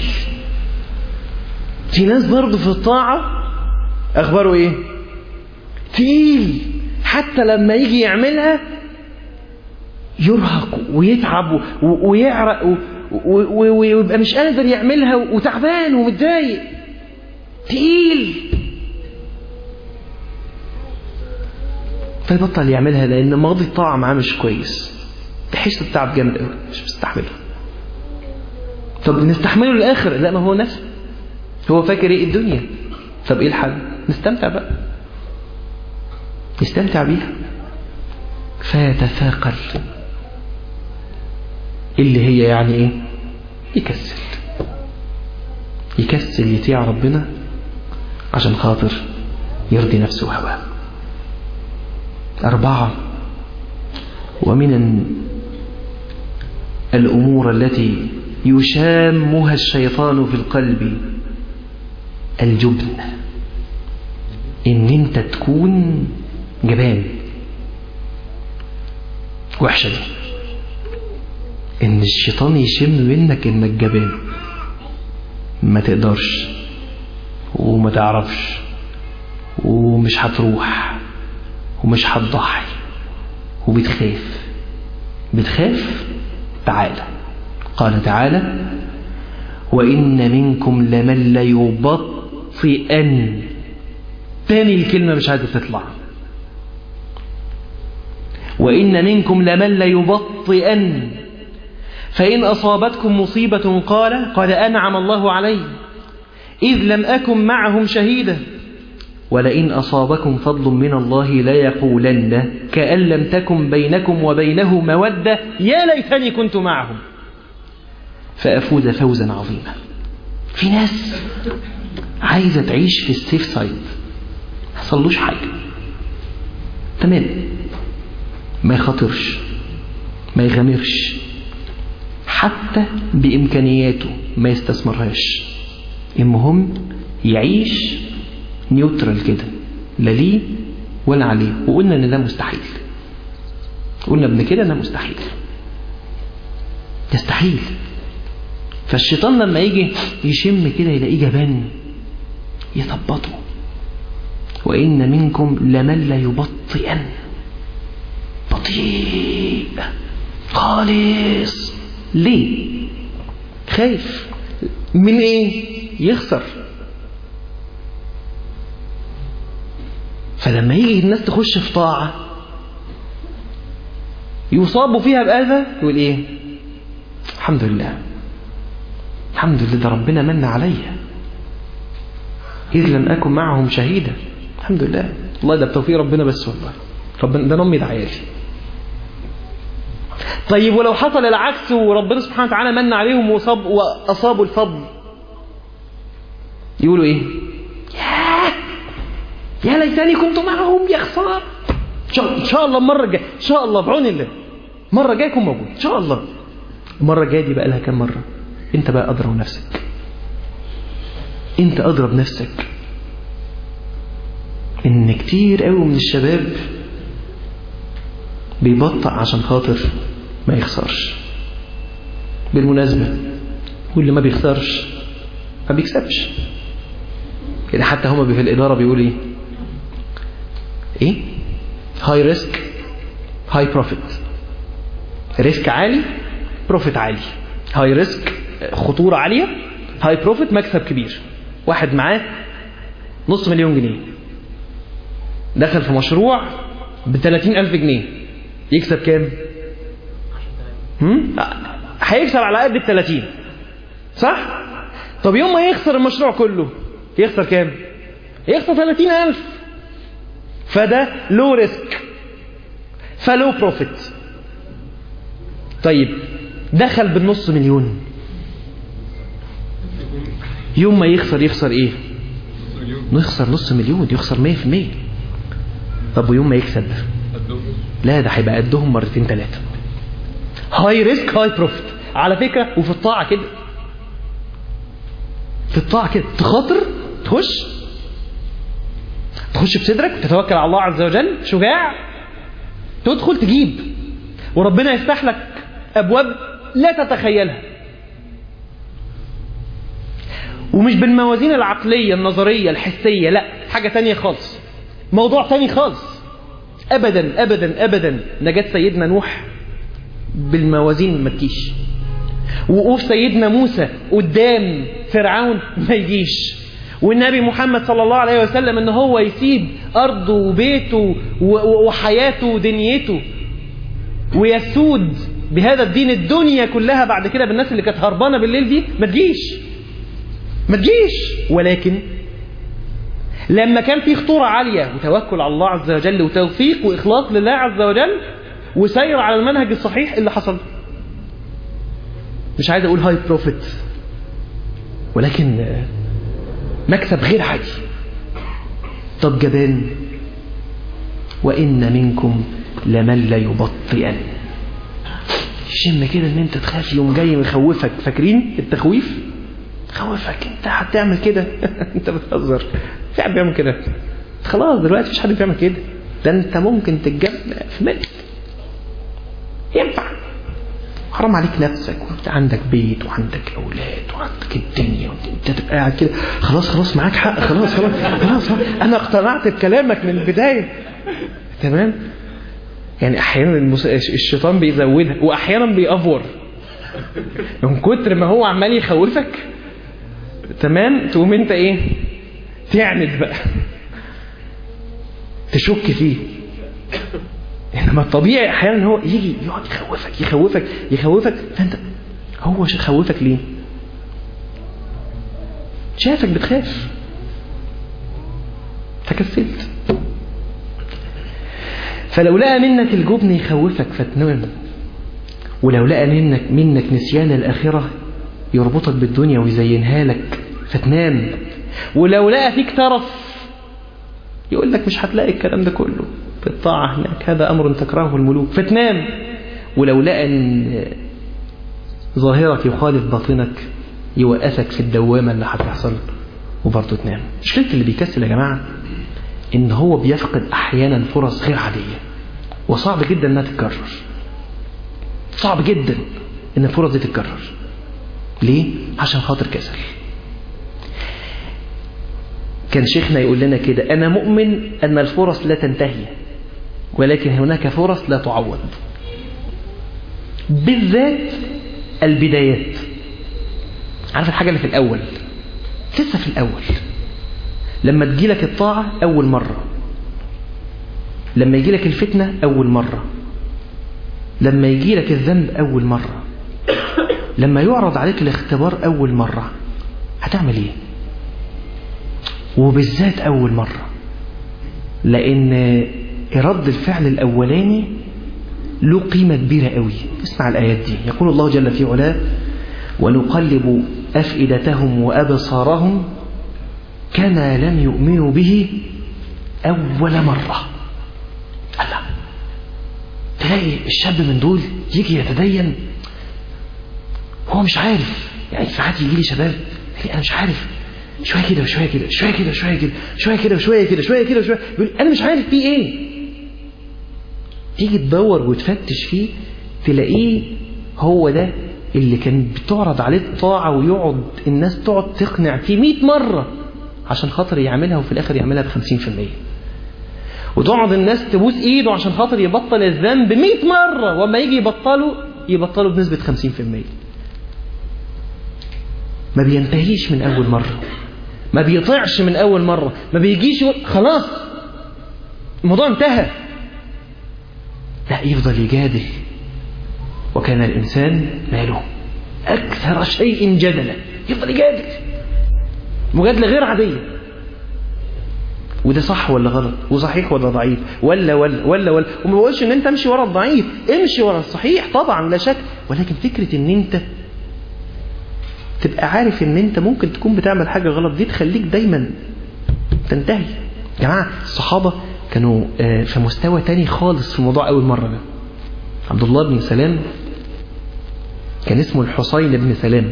[SPEAKER 1] في ناس برضه في الطاعة أخباره إيه تقيل حتى لما يجي يعملها يرهق ويتعب ويعرق ويبقى مش قادر يعملها وتعبان ومتضايق تقيل فيبطل يعملها لأن ماضي الطاعة معاه مش كويس تحس بتعب جامد قوي مش مستحمله طب نستحمله للآخر لا ما هو نفسه هو فاكر ايه الدنيا طب ايه الحل نستمتع بقى يستمتع بيها فيتثاقل اللي هي يعني ايه يكسل يكسل يطيع ربنا عشان خاطر يرضي نفسه وهواه أربعة ومن الأمور التي يشامها الشيطان في القلب الجبن ان انت تكون جبان وحشة دي ان الشيطان يشم منك انك جبان ما تقدرش وما تعرفش ومش هتروح ومش هتضحي وبتخاف بتخاف تعالى قال تعالى وإن منكم لمن ليبطئن تاني الكلمة مش عايزة تطلع وإن منكم لمن ليبطئن فإن أصابتكم مصيبة قال قد أنعم الله علي إذ لم أكن معهم شهيدا ولئن أصابكم فضل من الله ليقولن كأن لم تكن بينكم وبينه مودة يا ليتني كنت معهم فأفوز فوزا عظيما في ناس عايزة تعيش في السيف سايد ما حصلوش حاجة تمام ما يخاطرش ما يغامرش حتى بإمكانياته ما يستثمرهاش المهم يعيش نيوترال كده لا ليه ولا عليه وقلنا ان ده مستحيل قلنا ابن كده ده مستحيل يستحيل فالشيطان لما يجي يشم كده يلاقيه جبان يثبطه وإن منكم لمن لا يبطئن بطيء خالص ليه خايف من ايه يخسر فلما يجي الناس تخش في طاعة يصابوا فيها بأذى يقول ايه الحمد لله الحمد لله ده ربنا من عليا إذ لم أكن معهم شهيدا الحمد لله والله ده بتوفيق ربنا بس والله ربنا ده أمي دعايا لي طيب ولو حصل العكس وربنا سبحانه وتعالى من عليهم وصاب وأصابوا الفضل يقولوا إيه يا يا ليتني كنت معهم يا خسارة إن شاء الله المرة الجاية إن شاء الله بعون الله مرة جاية يكون موجود إن شاء الله المرة الجاية دي بقى لها كام مرة أنت بقى أدرى بنفسك أنت أدرى بنفسك إن كتير قوي من الشباب بيبطأ عشان خاطر ما يخسرش بالمناسبة واللي ما بيخسرش ما بيكسبش كده حتى هما في الإدارة بيقولوا إيه إيه هاي ريسك هاي بروفيت ريسك عالي بروفيت عالي هاي ريسك خطورة عالية هاي بروفيت مكسب كبير واحد معاه نص مليون جنيه دخل في مشروع ب 30 ألف جنيه يكسب كام؟ هم؟ هيكسب على قد ال 30 صح؟ طب يوم ما يخسر المشروع كله يخسر كام؟ يخسر 30 ألف فده لو ريسك فلو بروفيت طيب دخل بالنص مليون يوم ما يخسر يخسر ايه يخسر نص مليون يخسر 100% طب ويوم ما يكسب لا ده هيبقى قدهم مرتين ثلاثة هاي ريسك هاي بروفيت على فكرة وفي الطاعة كده في الطاعة كده تخاطر تخش تخش بصدرك تتوكل على الله عز وجل شجاع تدخل تجيب وربنا يفتح لك أبواب لا تتخيلها ومش بالموازين العقلية النظرية الحسية لا حاجة تانية خالص موضوع تاني خالص أبدا أبدا أبدا نجاة سيدنا نوح بالموازين ما تجيش وقوف سيدنا موسى قدام فرعون ما يجيش والنبي محمد صلى الله عليه وسلم ان هو يسيب ارضه وبيته وحياته ودنيته ويسود بهذا الدين الدنيا كلها بعد كده بالناس اللي كانت هربانه بالليل دي ما تجيش ما تجيش ولكن لما كان في خطورة عالية وتوكل على الله عز وجل وتوفيق وإخلاص لله عز وجل وسير على المنهج الصحيح اللي حصل مش عايز أقول هاي بروفيت ولكن مكسب غير عادي طب جبان وإن منكم لمن لا يبطئن شم كده ان انت تخاف يوم جاي مخوفك فاكرين التخويف خوفك انت هتعمل كده انت بتهزر في حد بيعمل كده خلاص دلوقتي مفيش حد بيعمل كده ده انت ممكن تتجمع في ملك ينفع حرام عليك نفسك وانت عندك بيت وعندك اولاد وعندك الدنيا وانت تبقى قاعد كده خلاص خلاص معاك حق خلاص خلاص خلاص انا اقتنعت بكلامك من البدايه تمام يعني احيانا المس... الشيطان بيزودها واحيانا بيأفور من كتر ما هو عمال يخوفك تمام تقوم انت ايه تعند بقى تشك فيه انما الطبيعي احيانا هو يجي يقعد يخوفك يخوفك يخوفك فانت هو خوفك ليه شافك بتخاف فكسلت فلو لقى منك الجبن يخوفك فتنام ولو لقى منك منك نسيان الآخرة يربطك بالدنيا ويزينها لك فتنام ولو لقى فيك ترف يقول لك مش هتلاقي الكلام ده كله في الطاعة هناك هذا أمر تكرهه الملوك فتنام ولو لقى أن ظاهرك يخالف باطنك يوقفك في الدوامة اللي هتحصل وبرضه تنام مشكلة اللي بيكسل يا جماعة ان هو بيفقد احيانا فرص غير عادية وصعب جدا انها تتكرر صعب جدا ان الفرص دي تتكرر ليه عشان خاطر كسل كان شيخنا يقول لنا كده انا مؤمن ان الفرص لا تنتهي ولكن هناك فرص لا تعوض بالذات البدايات عارف الحاجة اللي في الأول لسه في الأول لما تجيلك الطاعة أول مرة لما يجيلك الفتنة أول مرة لما يجيلك الذنب أول مرة لما يعرض عليك الاختبار أول مرة هتعمل إيه وبالذات أول مرة لأن رد الفعل الأولاني له قيمة كبيرة قوي اسمع الآيات دي يقول الله جل في علاه ونقلب أفئدتهم وأبصارهم كما لم يؤمنوا به أول مرة الله تلاقي الشاب من دول يجي يتدين هو مش عارف يعني ساعات يجي لي شباب يعني أنا مش عارف شوية كده وشوية كده شوية كده وشوية كده شوية كده وشوية كده شوية كده وشوية يقول أنا مش عارف فيه إيه تيجي تدور وتفتش فيه تلاقيه هو ده اللي كان بتعرض عليه الطاعة ويقعد الناس تقعد تقنع فيه 100 مرة عشان خاطر يعملها وفي الآخر يعملها ب 50% وتقعد الناس تبوس ايده عشان خاطر يبطل الذنب 100 مرة وما يجي يبطله يبطله بنسبة 50% ما بينتهيش من أول مرة ما بيطيعش من أول مرة ما بيجيش يقول خلاص الموضوع انتهى لا يفضل يجادل وكان الإنسان ماله أكثر شيء جدلا يفضل يجادل مجادلة غير عادية وده صح ولا غلط وصحيح ولا ضعيف ولا ولا ولا ولا وما بقولش ان انت امشي ورا الضعيف امشي ورا الصحيح طبعا لا شك ولكن فكرة ان انت تبقى عارف ان انت ممكن تكون بتعمل حاجة غلط دي تخليك دايما تنتهي يا جماعة الصحابة كانوا في مستوى تاني خالص في موضوع أول مرة ده عبد الله بن سلام كان اسمه الحسين بن سلام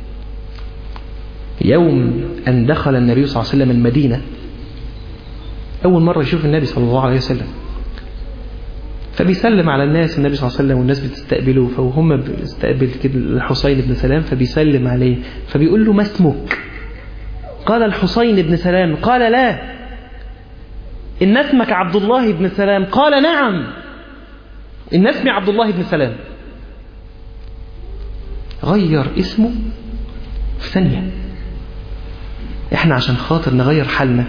[SPEAKER 1] يوم أن دخل النبي صلى الله عليه وسلم المدينة أول مرة يشوف النبي صلى الله عليه وسلم فبيسلم على الناس النبي صلى الله عليه وسلم والناس بتستقبله فهم بيستقبل كده الحسين بن سلام فبيسلم عليه فبيقول له ما اسمك قال الحسين بن سلام قال لا إن اسمك عبد الله بن سلام قال نعم إن اسمي عبد الله بن سلام غير اسمه في ثانية احنا عشان خاطر نغير حالنا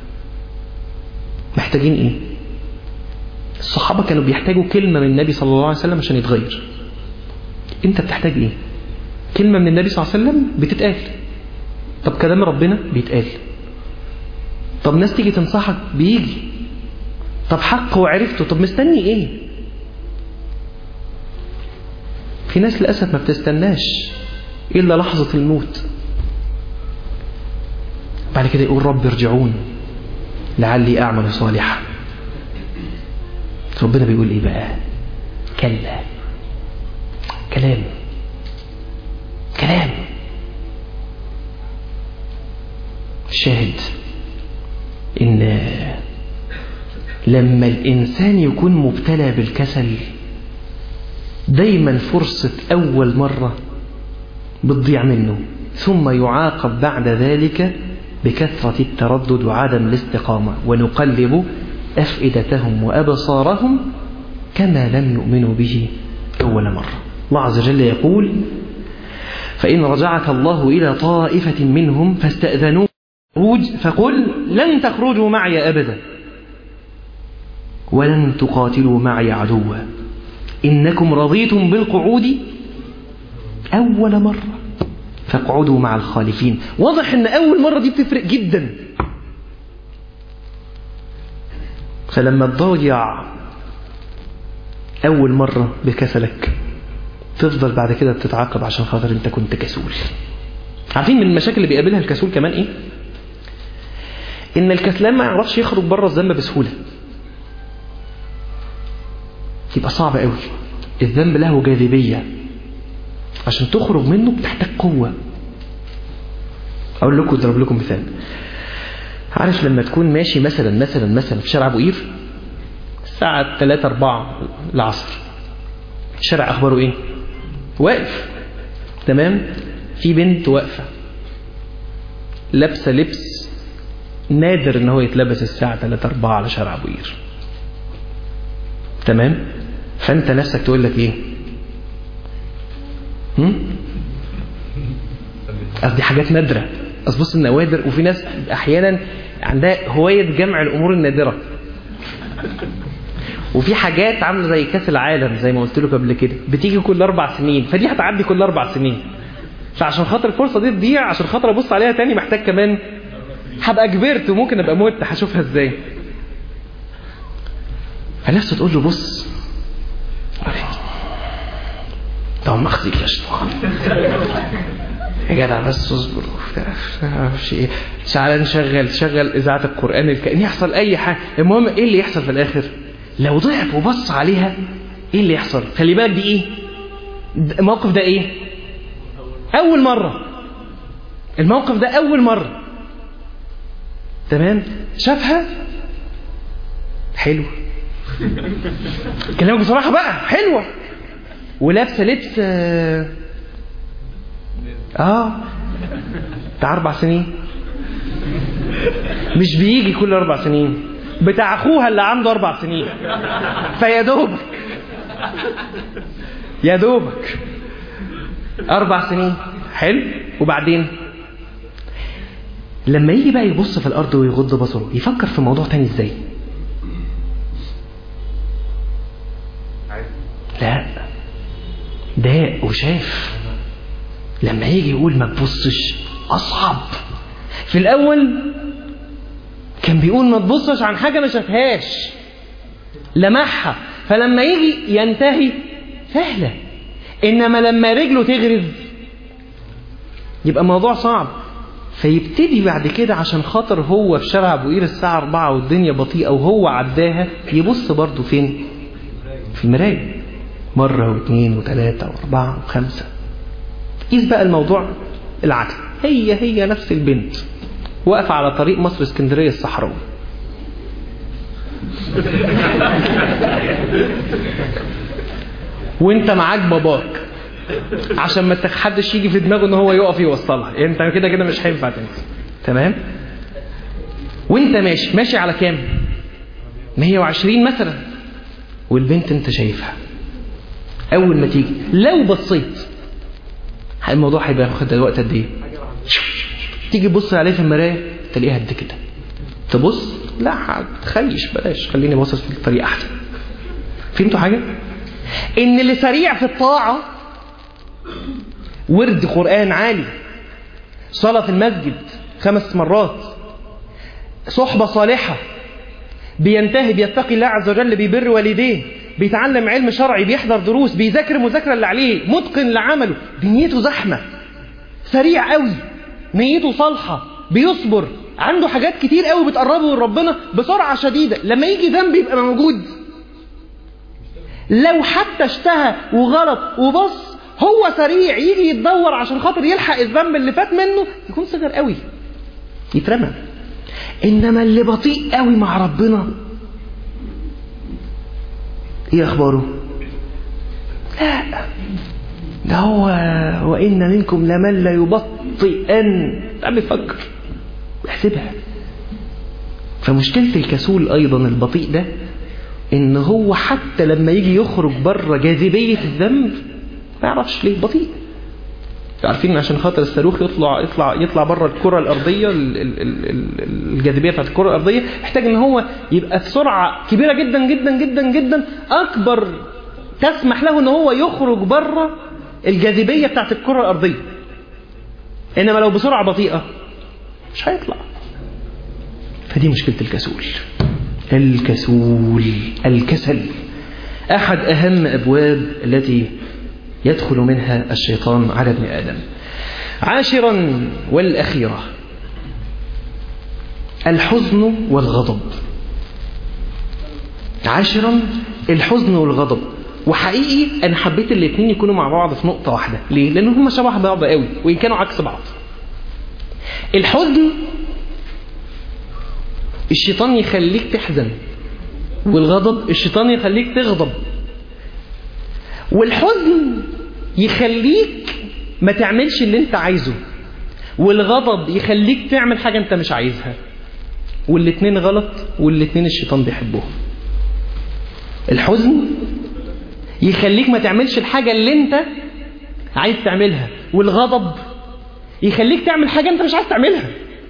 [SPEAKER 1] محتاجين ايه الصحابة كانوا بيحتاجوا كلمة من النبي صلى الله عليه وسلم عشان يتغير انت بتحتاج ايه كلمة من النبي صلى الله عليه وسلم بتتقال طب كلام ربنا بيتقال طب ناس تيجي تنصحك بيجي طب حق وعرفته طب مستني ايه في ناس للأسف ما بتستناش إلا لحظة الموت بعد كده يقول رب ارجعون لعلي أعمل صالحا ربنا بيقول إيه بقى كلا كلام كلام شاهد إن لما الإنسان يكون مبتلى بالكسل دايما فرصة أول مرة بتضيع منه ثم يعاقب بعد ذلك بكثرة التردد وعدم الاستقامة ونقلب أفئدتهم وأبصارهم كما لم يؤمنوا به أول مرة الله عز وجل يقول فإن رجعك الله إلى طائفة منهم فاستأذنوا فقل لن تخرجوا معي أبدا ولن تقاتلوا معي عدوا إنكم رضيتم بالقعود أول مرة فاقعدوا مع الخالفين واضح أن أول مرة دي بتفرق جدا فلما تضيع أول مرة بكسلك تفضل بعد كده بتتعاقب عشان خاطر انت كنت كسول عارفين من المشاكل اللي بيقابلها الكسول كمان ايه ان الكسلان ما يعرفش يخرج بره الذنب بسهولة يبقى صعب قوي الذنب له جاذبية عشان تخرج منه بتحتاج قوة اقول لكم اضرب لكم مثال عارف لما تكون ماشي مثلا مثلا مثلا في شارع ابو قير الساعة 3 4 العصر الشارع اخباره ايه واقف تمام في بنت واقفة لابسة لبس نادر ان هو يتلبس الساعة 3 4 على شارع ابو قير تمام فانت نفسك تقول لك ايه هم؟ قصدي حاجات نادرة اصل بص النوادر وفي ناس احيانا عندها هواية جمع الامور النادرة وفي حاجات عامله زي كاس العالم زي ما قلت لكم قبل كده بتيجي كل اربع سنين فدي هتعدي كل اربع سنين فعشان خاطر الفرصه دي تضيع عشان خاطر ابص عليها تاني محتاج كمان هبقى كبرت وممكن ابقى مت هشوفها ازاي فنفسه تقول له بص طب ما اخزيك يا شيطان يا جدع بس اصبر معرفش ايه تعالى نشغل شغل اذاعه القران الكريم يحصل اي حاجه المهم ايه اللي يحصل في الاخر لو ضعف وبص عليها ايه اللي يحصل خلي بالك دي ايه الموقف ده ايه اول مره الموقف ده اول مره تمام شافها حلو كلامك بصراحه بقى حلوه ولابسه لبس اه, آه. بتاع اربع سنين مش بيجي كل اربع سنين بتاع اخوها اللي عنده اربع سنين فيا دوبك يا دوبك اربع سنين حلو وبعدين لما يجي بقى يبص في الارض ويغض بصره يفكر في موضوع تاني ازاي لا داق وشاف لما يجي يقول ما تبصش اصعب في الاول كان بيقول ما تبصش عن حاجه ما شافهاش لمحها فلما يجي ينتهي سهله انما لما رجله تغرز يبقى موضوع صعب فيبتدي بعد كده عشان خاطر هو في شارع ابو قير الساعه 4 والدنيا بطيئه وهو عداها يبص برضه فين في المرايه مره واثنين وثلاثه واربعه وخمسه قيس بقى الموضوع العكس هي هي نفس البنت واقفه على طريق مصر اسكندريه الصحراوي وانت معاك باباك عشان ما حدش يجي في دماغه ان هو يقف يوصلها انت كده كده مش هينفع تنسى تمام وانت ماشي ماشي على كام 120 مثلا والبنت انت شايفها اول ما تيجي لو بصيت الموضوع هيبقى ياخد وقت قد ايه تيجي تبص عليه في المرايه تلاقيها قد كده تبص لا هتخيش بلاش خليني باصص في الطريق احسن فهمتوا حاجه ان اللي سريع في الطاعه ورد قران عالي صلاه في المسجد خمس مرات صحبه صالحه بينتهي بيتقي الله عز وجل بيبر والديه بيتعلم علم شرعي بيحضر دروس بيذاكر المذاكره اللي عليه متقن لعمله دنيته زحمه سريع قوي نيته صالحه بيصبر عنده حاجات كتير قوي بتقربه من ربنا بسرعه شديده لما يجي ذنب يبقى موجود لو حتى اشتهى وغلط وبص هو سريع يجي يتدور عشان خاطر يلحق الذنب اللي فات منه يكون صغير قوي يترمى انما اللي بطيء قوي مع ربنا ايه اخباره لا ده هو وان منكم لمن لا يبطئن لا بيفكر بيحسبها فمشكلة الكسول ايضا البطيء ده ان هو حتى لما يجي يخرج بره جاذبية الذنب ما يعرفش ليه بطيء عارفين عشان خاطر الصاروخ يطلع يطلع يطلع بره الكره الارضيه الجاذبيه بتاعت الكره الارضيه محتاج ان هو يبقى في سرعه كبيره جدا جدا جدا جدا اكبر تسمح له ان هو يخرج بره الجاذبيه بتاعت الكره الارضيه انما لو بسرعه بطيئه مش هيطلع فدي مشكله الكسول الكسول الكسل احد اهم ابواب التي يدخل منها الشيطان على ابن آدم عاشرا والأخيرة الحزن والغضب عاشرا الحزن والغضب وحقيقي أنا حبيت الاثنين يكونوا مع بعض في نقطة واحدة ليه؟ لأن هم شبه بعض قوي وإن كانوا عكس بعض الحزن الشيطان يخليك تحزن والغضب الشيطان يخليك تغضب والحزن يخليك ما تعملش اللي انت عايزه والغضب يخليك تعمل حاجة انت مش عايزها والاتنين غلط والاتنين الشيطان بيحبهم الحزن يخليك ما تعملش الحاجة اللي انت عايز تعملها والغضب يخليك تعمل حاجة انت مش عايز تعملها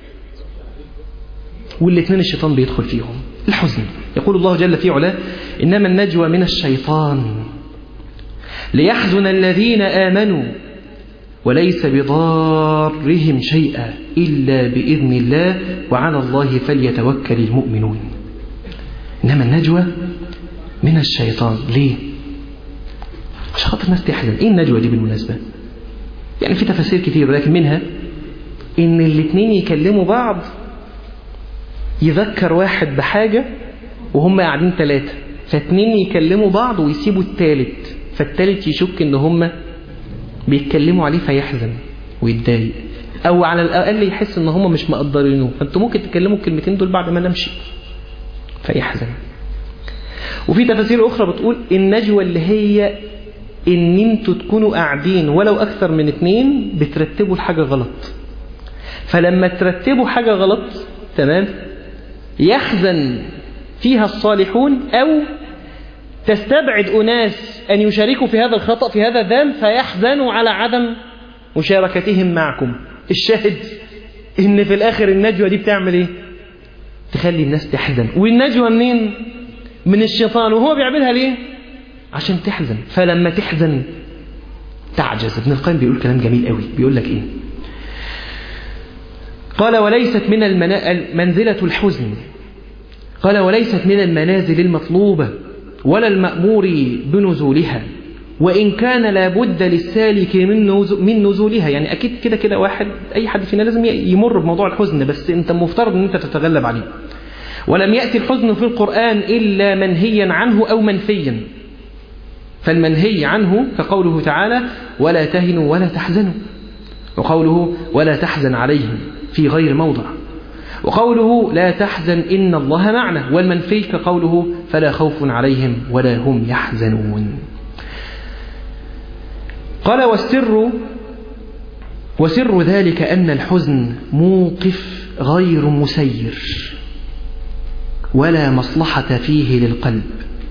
[SPEAKER 1] والاتنين الشيطان بيدخل فيهم الحزن يقول الله جل في علاه إنما النجوى من الشيطان ليحزن الذين آمنوا وليس بضارهم شيئا إلا بإذن الله وعلى الله فليتوكل المؤمنون إنما النجوى من الشيطان ليه؟ عشان خاطر الناس تحزن إيه النجوى دي بالمناسبة؟ يعني في تفاسير كتير ولكن منها إن الاتنين يكلموا بعض يذكر واحد بحاجة وهم قاعدين ثلاثة فاتنين يكلموا بعض ويسيبوا التالت فالتالت يشك ان هم بيتكلموا عليه فيحزن ويتضايق او على الاقل يحس ان هم مش مقدرينه فانتوا ممكن تكلموا الكلمتين دول بعد ما نمشي فيحزن وفي تفاسير اخرى بتقول النجوى اللي هي ان انتوا تكونوا قاعدين ولو اكثر من اتنين بترتبوا الحاجة غلط فلما ترتبوا حاجة غلط تمام يحزن فيها الصالحون أو تستبعد أناس أن يشاركوا في هذا الخطأ في هذا الذنب فيحزنوا على عدم مشاركتهم معكم الشاهد إن في الآخر النجوى دي بتعمل إيه تخلي الناس تحزن والنجوى منين من الشيطان وهو بيعملها ليه عشان تحزن فلما تحزن تعجز ابن القيم بيقول كلام جميل قوي بيقول لك إيه قال وليست من المنا... منزلة الحزن قال وليست من المنازل المطلوبة ولا المأمور بنزولها وإن كان لابد للسالك من نزو... من نزولها يعني أكيد كده كده واحد أي حد فينا لازم يمر بموضوع الحزن بس أنت مفترض أن أنت تتغلب عليه ولم يأتي الحزن في القرآن إلا منهيا عنه أو منفيا فالمنهي عنه كقوله تعالى ولا تهنوا ولا تحزنوا وقوله ولا تحزن عليهم في غير موضع وقوله لا تحزن إن الله معنا والمنفي كقوله فلا خوف عليهم ولا هم يحزنون قال والسر وسر ذلك أن الحزن موقف غير مسير ولا مصلحة فيه للقلب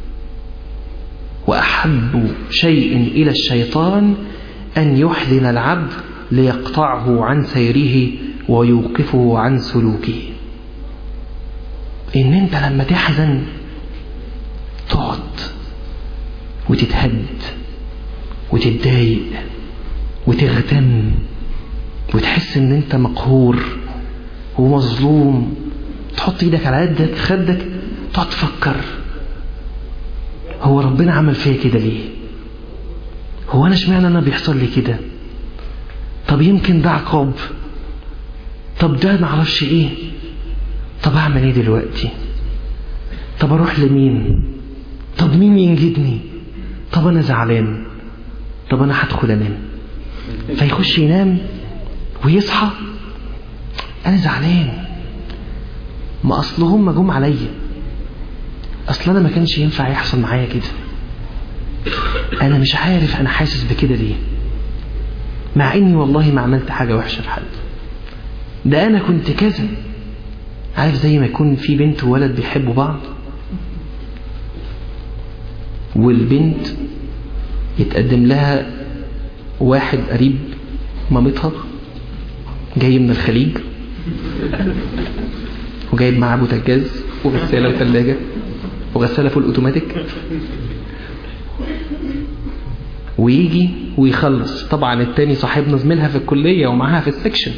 [SPEAKER 1] وأحب شيء إلى الشيطان أن يحزن العبد ليقطعه عن سيره ويوقفه عن سلوكه ان انت لما تحزن تقعد وتتهد وتتضايق وتغتم وتحس ان انت مقهور ومظلوم تحط ايدك على قدك خدك تقعد تفكر هو ربنا عمل فيا كده ليه هو انا اشمعنى انا بيحصل لي كده طب يمكن ده عقاب طب ده معرفش ايه طب اعمل ايه دلوقتي طب اروح لمين طب مين ينجدني طب انا زعلان طب انا هدخل انام فيخش ينام ويصحى انا زعلان ما اصل هم جم عليا اصل انا ما كانش ينفع يحصل معايا كده انا مش عارف انا حاسس بكده ليه مع اني والله ما عملت حاجة وحشة لحد ده انا كنت كذا عارف زي ما يكون في بنت وولد بيحبوا بعض والبنت يتقدم لها واحد قريب مامتها جاي من الخليج وجايب معاه بوتاجاز وغسالة وثلاجة وغسالة فول اوتوماتيك ويجي ويخلص طبعا التاني صاحبنا زميلها في الكلية ومعاها في السكشن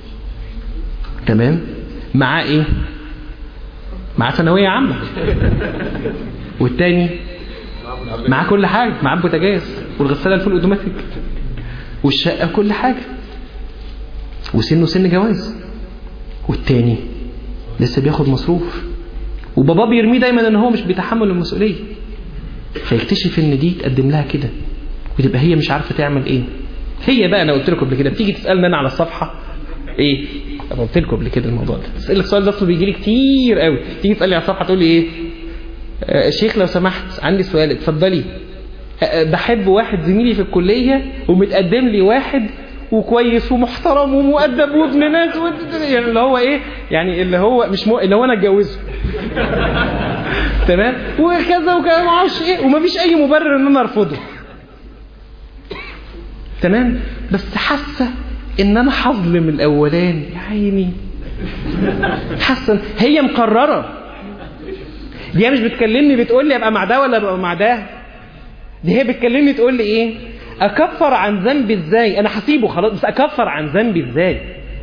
[SPEAKER 1] تمام معاه ايه معاه ثانوية عامة والتاني معاه كل حاجة معاه بوتاجاز والغسالة الفول اوتوماتيك والشقة كل حاجة وسنه سن جواز والتاني لسه بياخد مصروف وبابا بيرميه دايما ان هو مش بيتحمل المسؤولية فيكتشف ان دي تقدم لها كده وتبقى هي مش عارفة تعمل ايه هي بقى انا قلت لكم قبل كده بتيجي تسألني انا على الصفحة ايه انا قلت لكم قبل كده الموضوع ده تسألك السؤال ده اصله بيجي لي كتير قوي تيجي تسألني على الصفحة تقول لي ايه آه شيخ لو سمحت عندي سؤال اتفضلي بحب واحد زميلي في الكلية ومتقدم لي واحد وكويس ومحترم ومؤدب وابن ناس و... يعني اللي هو ايه يعني اللي هو مش مو... اللي هو انا اتجوزه تمام وكذا وكذا ما اعرفش ايه ومفيش اي مبرر ان انا ارفضه تمام بس حاسه ان انا هظلم الاولاني يا عيني حاسه هي مقرره دي هي مش بتكلمني بتقول لي ابقى مع ده ولا ابقى مع ده دي هي بتكلمني تقول لي ايه اكفر عن ذنبي ازاي انا هسيبه خلاص بس اكفر عن ذنبي ازاي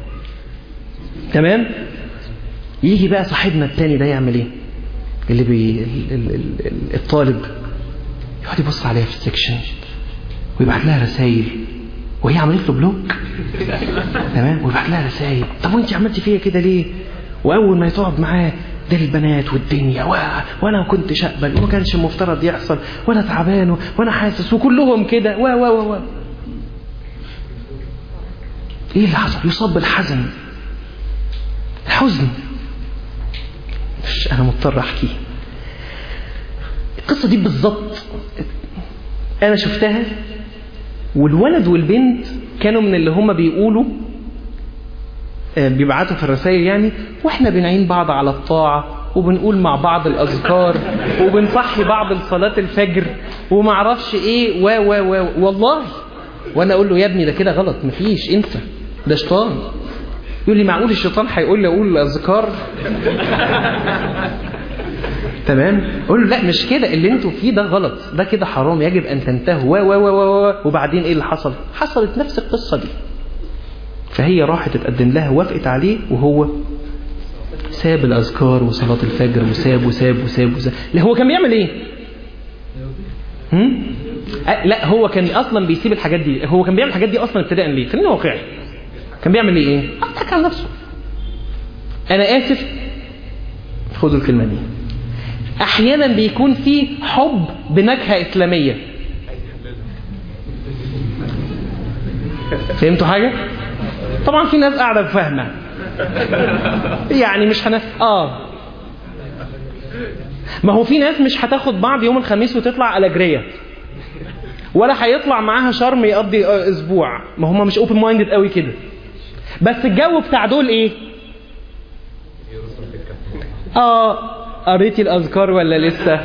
[SPEAKER 1] تمام يجي بقى صاحبنا التاني ده يعمل ايه اللي بي ال- ال- ال- ال- الطالب يقعد يبص عليها في السكشن ويبعت لها رسائل وهي عملت له بلوك تمام ويبعت لها رسائل طب وانت عملتي فيا كده ليه واول ما تقعد معاه ده البنات والدنيا و... وانا ما كنتش اقبل وما كانش المفترض يحصل وانا تعبان و... وانا حاسس وكلهم كده و و و و ايه اللي حصل يصاب بالحزن الحزن مش انا مضطر احكيه القصه دي بالظبط انا شفتها والولد والبنت كانوا من اللي هم بيقولوا آه، بيبعتوا في الرسائل يعني واحنا بنعين بعض على الطاعة وبنقول مع بعض الأذكار وبنصحي بعض لصلاة الفجر وما اعرفش ايه و و و والله وانا اقول له يا ابني ده كده غلط مفيش انسى ده شيطان يقول لي معقول الشيطان هيقول لي اقول الاذكار تمام اقول له لا مش كده اللي انتوا فيه ده غلط ده كده حرام يجب ان تنتهوا و و و و و وبعدين ايه اللي حصل حصلت نفس القصه دي فهي راحت تتقدم لها وافقت عليه وهو ساب الاذكار وصلاه الفجر وساب وساب وساب وساب لا هو كان بيعمل ايه هم؟ أه لا هو كان اصلا بيسيب الحاجات دي هو كان بيعمل الحاجات دي اصلا ابتداء ليه خلينا واقعي كان بيعمل ايه ايه اضحك على نفسه انا اسف خدوا الكلمه دي احيانا بيكون في حب بنكهه اسلاميه فهمتوا حاجه طبعا في ناس قاعده فاهمه يعني مش هن اه ما هو في ناس مش هتاخد بعض يوم الخميس وتطلع ألجرية ولا هيطلع معاها شرم يقضي آه، اسبوع ما هم مش اوبن مايندد قوي كده بس الجو بتاع دول ايه اه قريتي الاذكار ولا لسه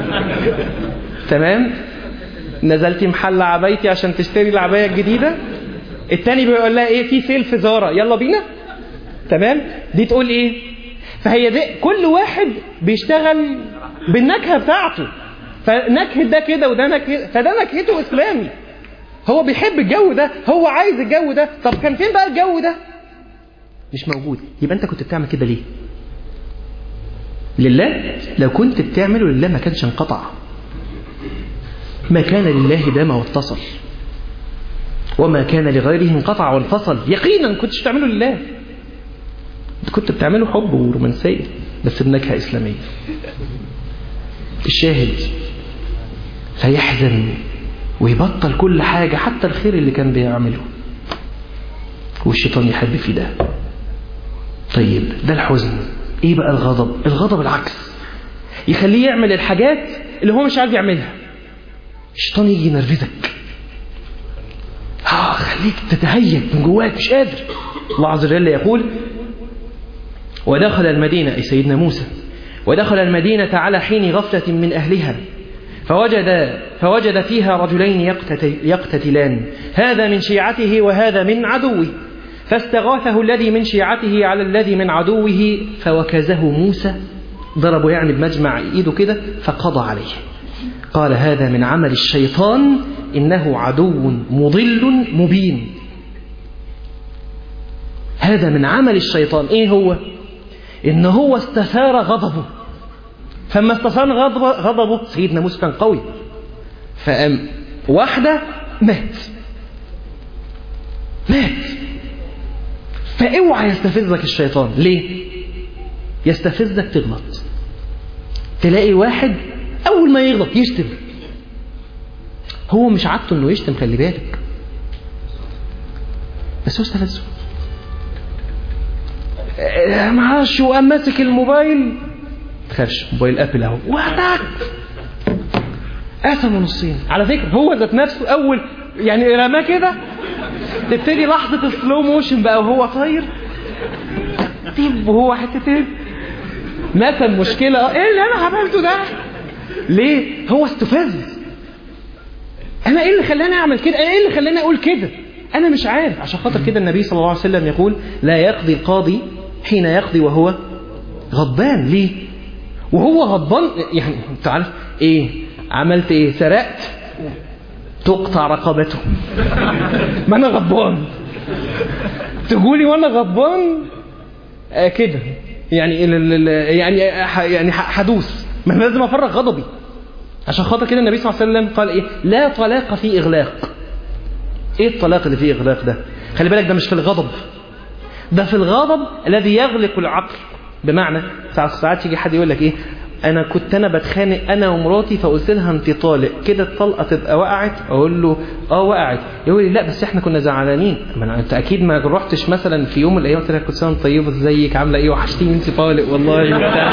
[SPEAKER 1] تمام نزلتي محل عبايتي عشان تشتري العبايه الجديده التاني بيقول لها ايه في سيل في زارا يلا بينا تمام دي تقول ايه فهي دي كل واحد بيشتغل بالنكهه بتاعته فنكهه ده كده وده نكهه فده نكهته اسلامي هو بيحب الجو ده هو عايز الجو ده طب كان فين بقى الجو ده مش موجود يبقى انت كنت بتعمل كده ليه لله لو كنت بتعمله لله ما كانش انقطع ما كان لله دام واتصل وما كان لغيره انقطع وانفصل يقينا كنتش بتعمله لله كنت بتعمله حب ورومانسية بس بنكهة إسلامية الشاهد فيحزن ويبطل كل حاجة حتى الخير اللي كان بيعمله والشيطان يحب في ده طيب ده الحزن ايه بقى الغضب الغضب العكس يخليه يعمل الحاجات اللي هو مش عايز يعملها الشيطان يجي ينرفزك اه خليك تتهيج من جواك مش قادر الله عز وجل يقول ودخل المدينة أي سيدنا موسى ودخل المدينة على حين غفلة من أهلها فوجد فوجد فيها رجلين يقتتل يقتتلان هذا من شيعته وهذا من عدوه فاستغاثه الذي من شيعته على الذي من عدوه فوكزه موسى ضربه يعني بمجمع ايده كده فقضى عليه قال هذا من عمل الشيطان إنه عدو مضل مبين هذا من عمل الشيطان ايه هو ان هو استثار غضبه فما استثار غضبه, غضبه سيدنا موسى كان قوي فقام واحدة مات مات فاوعى يستفزك الشيطان ليه يستفزك تغلط تلاقي واحد اول ما يغلط يشتم هو مش عادته انه يشتم خلي بالك بس هو استفزه معرفش وقام ماسك الموبايل تخافش موبايل ابل اهو وهتاك قسمه نصين على فكره هو ذات نفسه اول يعني رماه كده تبتدي لحظه السلو موشن بقى وهو طاير طيب وهو حتتين مثلا مشكله ايه اللي انا عملته ده ليه هو استفز انا ايه اللي خلاني اعمل كده انا ايه اللي خلاني اقول كده انا مش عارف عشان خاطر كده النبي صلى الله عليه وسلم يقول لا يقضي القاضي حين يقضي وهو غضبان ليه وهو غضبان يعني انت عارف ايه عملت ايه سرقت تقطع رقبته ما انا غضبان تقولي وانا غضبان آه كده يعني ال ال يعني ح- يعني ح- حدوث ما أنا لازم افرغ غضبي عشان خاطر كده النبي صلى الله عليه وسلم قال ايه لا طلاق في اغلاق ايه الطلاق اللي فيه اغلاق ده خلي بالك ده مش في الغضب ده في الغضب الذي يغلق العقل بمعنى ساعات ساعات يجي حد يقول لك ايه انا كنت انا بتخانق انا ومراتي فقلت لها انت طالق كده الطلقه تبقى وقعت اقول له اه وقعت يقول لي لا بس احنا كنا زعلانين ما أنا- انت اكيد ما رحتش مثلا في يوم من الايام قلت لها كنت سنه طيبه ازيك عامله ايه وحشتيني انت طالق والله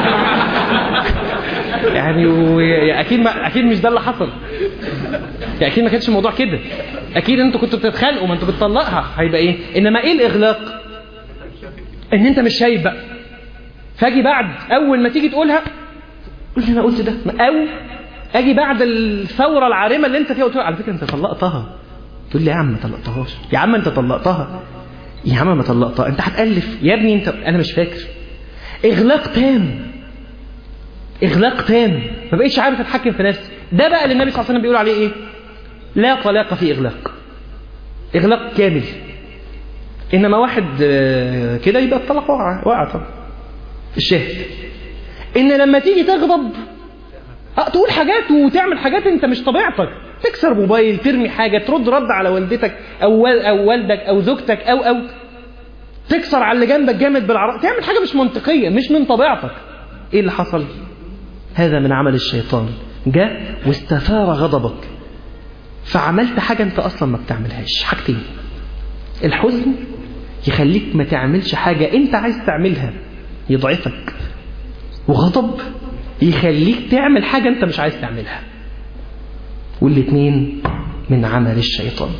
[SPEAKER 1] يعني و... اكيد ما... اكيد مش ده اللي حصل يعني اكيد ما كانش الموضوع كده اكيد انتوا كنتوا بتتخانقوا ما انتوا بتطلقها هيبقى ايه انما ايه الاغلاق ان انت مش شايف بقى فاجي بعد اول ما تيجي تقولها قول لي انا قلت ده او اجي بعد الثوره العارمه اللي انت فيها قلت له على فكره انت طلقتها تقول لي يا عم ما طلقتهاش يا عم انت طلقتها يا عم ما طلقتها انت هتالف يا ابني انت انا مش فاكر اغلاق تام اغلاق تام ما بقيتش عارف اتحكم في نفسي ده بقى اللي النبي صلى الله عليه وسلم بيقول عليه ايه لا طلاق في اغلاق اغلاق كامل انما واحد آه، كده يبقى الطلاق وقع وقع طبعا الشاهد ان لما تيجي تغضب اه تقول حاجات وتعمل حاجات انت مش طبيعتك تكسر موبايل ترمي حاجه ترد رد على والدتك او وال- او والدك او زوجتك او او تكسر على اللي جنبك جامد بالعراء تعمل حاجه مش منطقيه مش من طبيعتك ايه اللي حصل هذا من عمل الشيطان جاء واستثار غضبك فعملت حاجه انت اصلا ما بتعملهاش حاجتين الحزن يخليك ما تعملش حاجه انت عايز تعملها يضعفك وغضب يخليك تعمل حاجة أنت مش عايز تعملها والاتنين من عمل الشيطان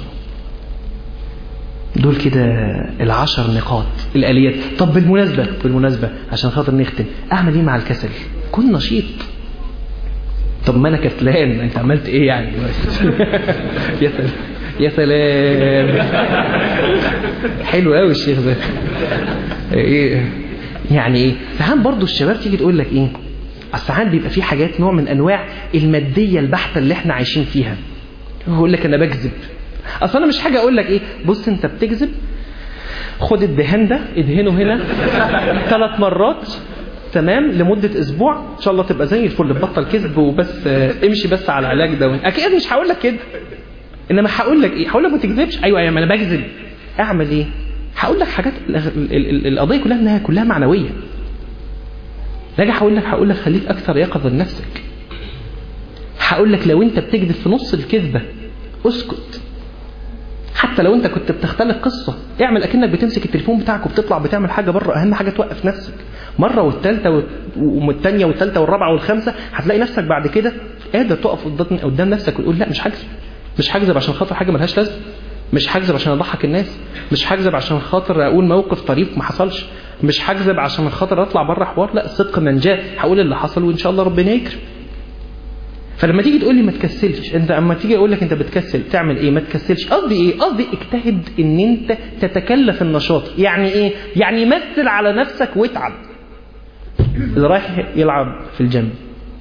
[SPEAKER 1] دول كده العشر نقاط الآليات طب بالمناسبة بالمناسبة عشان خاطر نختم أعمل إيه مع الكسل كن نشيط طب ما أنا كسلان أنت عملت إيه يعني يا سلام يا سلام حلو قوي الشيخ ده ايه يعني ايه ساعات برضو الشباب تيجي تقول لك ايه أصل ساعات بيبقى في حاجات نوع من انواع الماديه البحته اللي احنا عايشين فيها يقول لك انا بكذب اصل انا مش حاجه اقول لك ايه بص انت بتكذب خد الدهان ده ادهنه هنا ثلاث مرات تمام لمدة أسبوع إن شاء الله تبقى زي الفل تبطل كذب وبس آه، امشي بس على العلاج ده أكيد مش هقول لك كده إنما هقول لك إيه هقول لك ما تكذبش أيوه أيوه ما أنا بكذب أعمل إيه هقول لك حاجات ال- ال- ال- القضية كلها إنها كلها معنوية راجع هقول لك هقول لك خليك أكثر يقظة لنفسك هقول لك لو أنت بتكذب في نص الكذبة اسكت حتى لو انت كنت بتختلق قصة اعمل اكنك بتمسك التليفون بتاعك وبتطلع بتعمل حاجة بره اهم حاجة توقف نفسك مرة والتالتة والتانية والتالتة والرابعة والخامسة هتلاقي نفسك بعد كده قادر تقف قدام قدام نفسك وتقول لا مش هكذب مش هكذب عشان خاطر حاجة ملهاش لازمة مش هكذب عشان اضحك الناس مش هكذب عشان خاطر اقول موقف طريف ما حصلش مش هكذب عشان خاطر اطلع بره حوار لا الصدق من جاء هقول اللي حصل وان شاء الله ربنا يكرم فلما تيجي تقول لي ما تكسلش انت اما تيجي اقول لك انت بتكسل تعمل ايه ما تكسلش قصدي ايه قصدي اجتهد ان انت تتكلف النشاط يعني ايه يعني مثل على نفسك واتعب اللي رايح يلعب في الجيم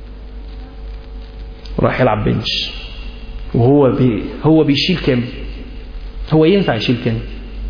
[SPEAKER 1] رايح يلعب بنش وهو بي هو بيشيل كام هو ينفع يشيل كام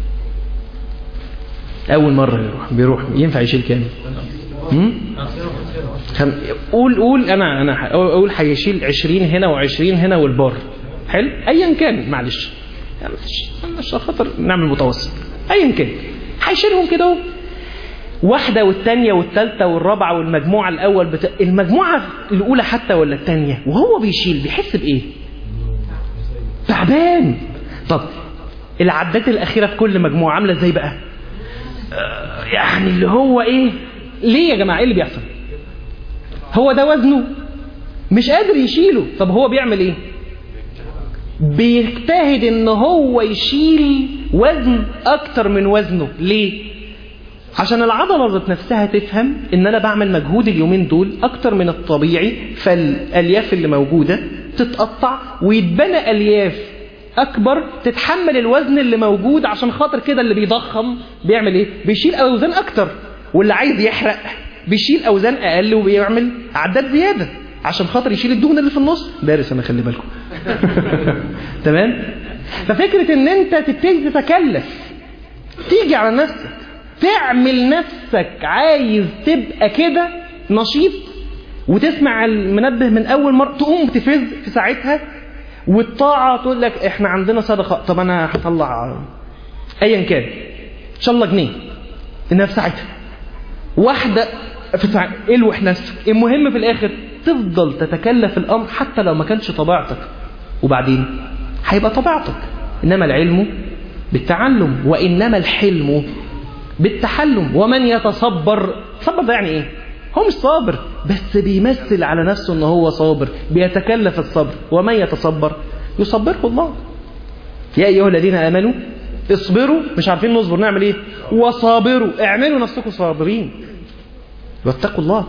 [SPEAKER 1] اول مره يروح بيروح ينفع يشيل كام هم؟ خم... قول قول انا انا ح- اقول هيشيل 20 هنا و20 هنا والبار حلو ايا كان معلش يعني مش- عشان خاطر نعمل متوسط ايا كان هيشيلهم كده اهو واحدة والتانية والتالتة والرابعة والمجموعة الأول بتا... المجموعة الأولى حتى ولا التانية وهو بيشيل بيحس بإيه؟ تعبان طب العدات الأخيرة في كل مجموعة عاملة إزاي بقى؟ آه، يعني اللي هو إيه؟ ليه يا جماعة إيه اللي بيحصل؟ هو ده وزنه مش قادر يشيله طب هو بيعمل ايه بيجتهد ان هو يشيل وزن اكتر من وزنه ليه عشان العضلة ذات نفسها تفهم ان انا بعمل مجهود اليومين دول اكتر من الطبيعي فالالياف اللي موجودة تتقطع ويتبنى الياف اكبر تتحمل الوزن اللي موجود عشان خاطر كده اللي بيضخم بيعمل ايه بيشيل اوزان اكتر واللي عايز يحرق بيشيل اوزان اقل وبيعمل عداد زياده عشان خاطر يشيل الدهن اللي في النص دارس انا خلي بالكم تمام ففكره ان انت تبتدي تتكلف تيجي على نفسك تعمل نفسك عايز تبقى كده نشيط وتسمع المنبه من اول مره تقوم تفز في ساعتها والطاعه تقول لك احنا عندنا صدقه طب انا هطلع ايا كان ان شاء الله جنيه انها في ساعتها واحده في ساعتها الوح نفسك المهم في الاخر تفضل تتكلف الامر حتى لو ما كانش طبيعتك وبعدين هيبقى طبيعتك انما العلم بالتعلم وانما الحلم بالتحلم ومن يتصبر صبر ده يعني ايه هو مش صابر بس بيمثل على نفسه ان هو صابر بيتكلف الصبر ومن يتصبر يصبره الله يا ايها الذين امنوا اصبروا مش عارفين نصبر نعمل ايه وصابروا اعملوا نفسكم صابرين واتقوا الله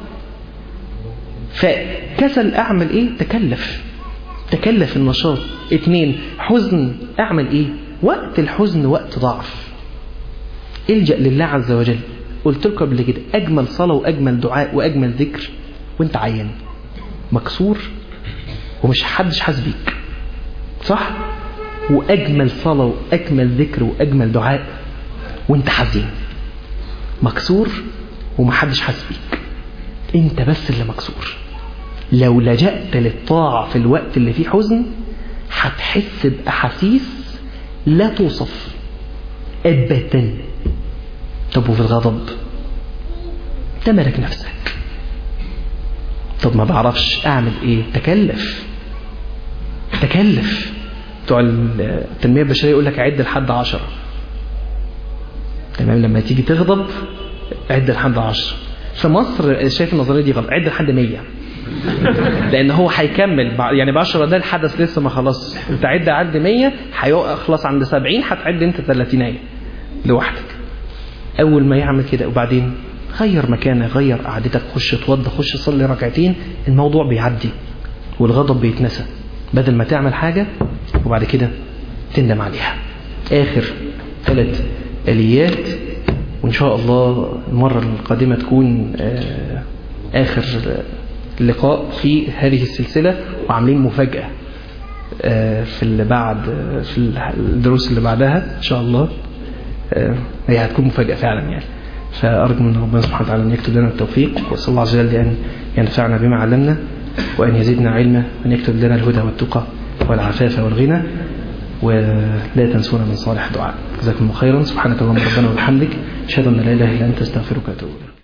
[SPEAKER 1] فكسل اعمل ايه تكلف تكلف النشاط اتنين حزن اعمل ايه وقت الحزن وقت ضعف الجأ لله عز وجل قلت لكم قبل كده اجمل صلاه واجمل دعاء واجمل ذكر وانت عيان مكسور ومش حدش حاسس بيك صح واجمل صلاه واجمل ذكر واجمل دعاء وانت حزين مكسور ومحدش حاسس بيك انت بس اللي مكسور لو لجأت للطاعة في الوقت اللي فيه حزن هتحس بأحاسيس لا توصف أبدا طب وفي الغضب تملك نفسك طب ما بعرفش أعمل إيه تكلف تكلف بتوع التنمية البشرية يقول لك عد لحد عشرة تمام لما تيجي تغضب عد لحد عشرة في مصر شايف النظرية دي غلط عد لحد مية لان هو هيكمل يعني ب 10 ده الحدث لسه ما خلاص انت عد عد 100 هيخلص عند 70 هتعد انت 30 لوحدك اول ما يعمل كده وبعدين غير مكانك غير قعدتك خش اتوضى خش صلي ركعتين الموضوع بيعدي والغضب بيتنسى بدل ما تعمل حاجة وبعد كده تندم عليها اخر ثلاث اليات وان شاء الله المرة القادمة تكون اخر لقاء في هذه السلسلة وعاملين مفاجأة في اللي بعد في الدروس اللي بعدها إن شاء الله هي هتكون مفاجأة فعلا يعني فأرجو من ربنا سبحانه وتعالى أن يكتب لنا التوفيق وأسأل الله عز وجل أن ينفعنا بما علمنا وأن يزيدنا علما وأن يكتب لنا الهدى والتقى والعفاف والغنى ولا تنسونا من صالح دعاء جزاكم الله خيرا سبحانك اللهم ربنا وبحمدك أشهد أن لا إله إلا أنت أستغفرك وأتوب إليك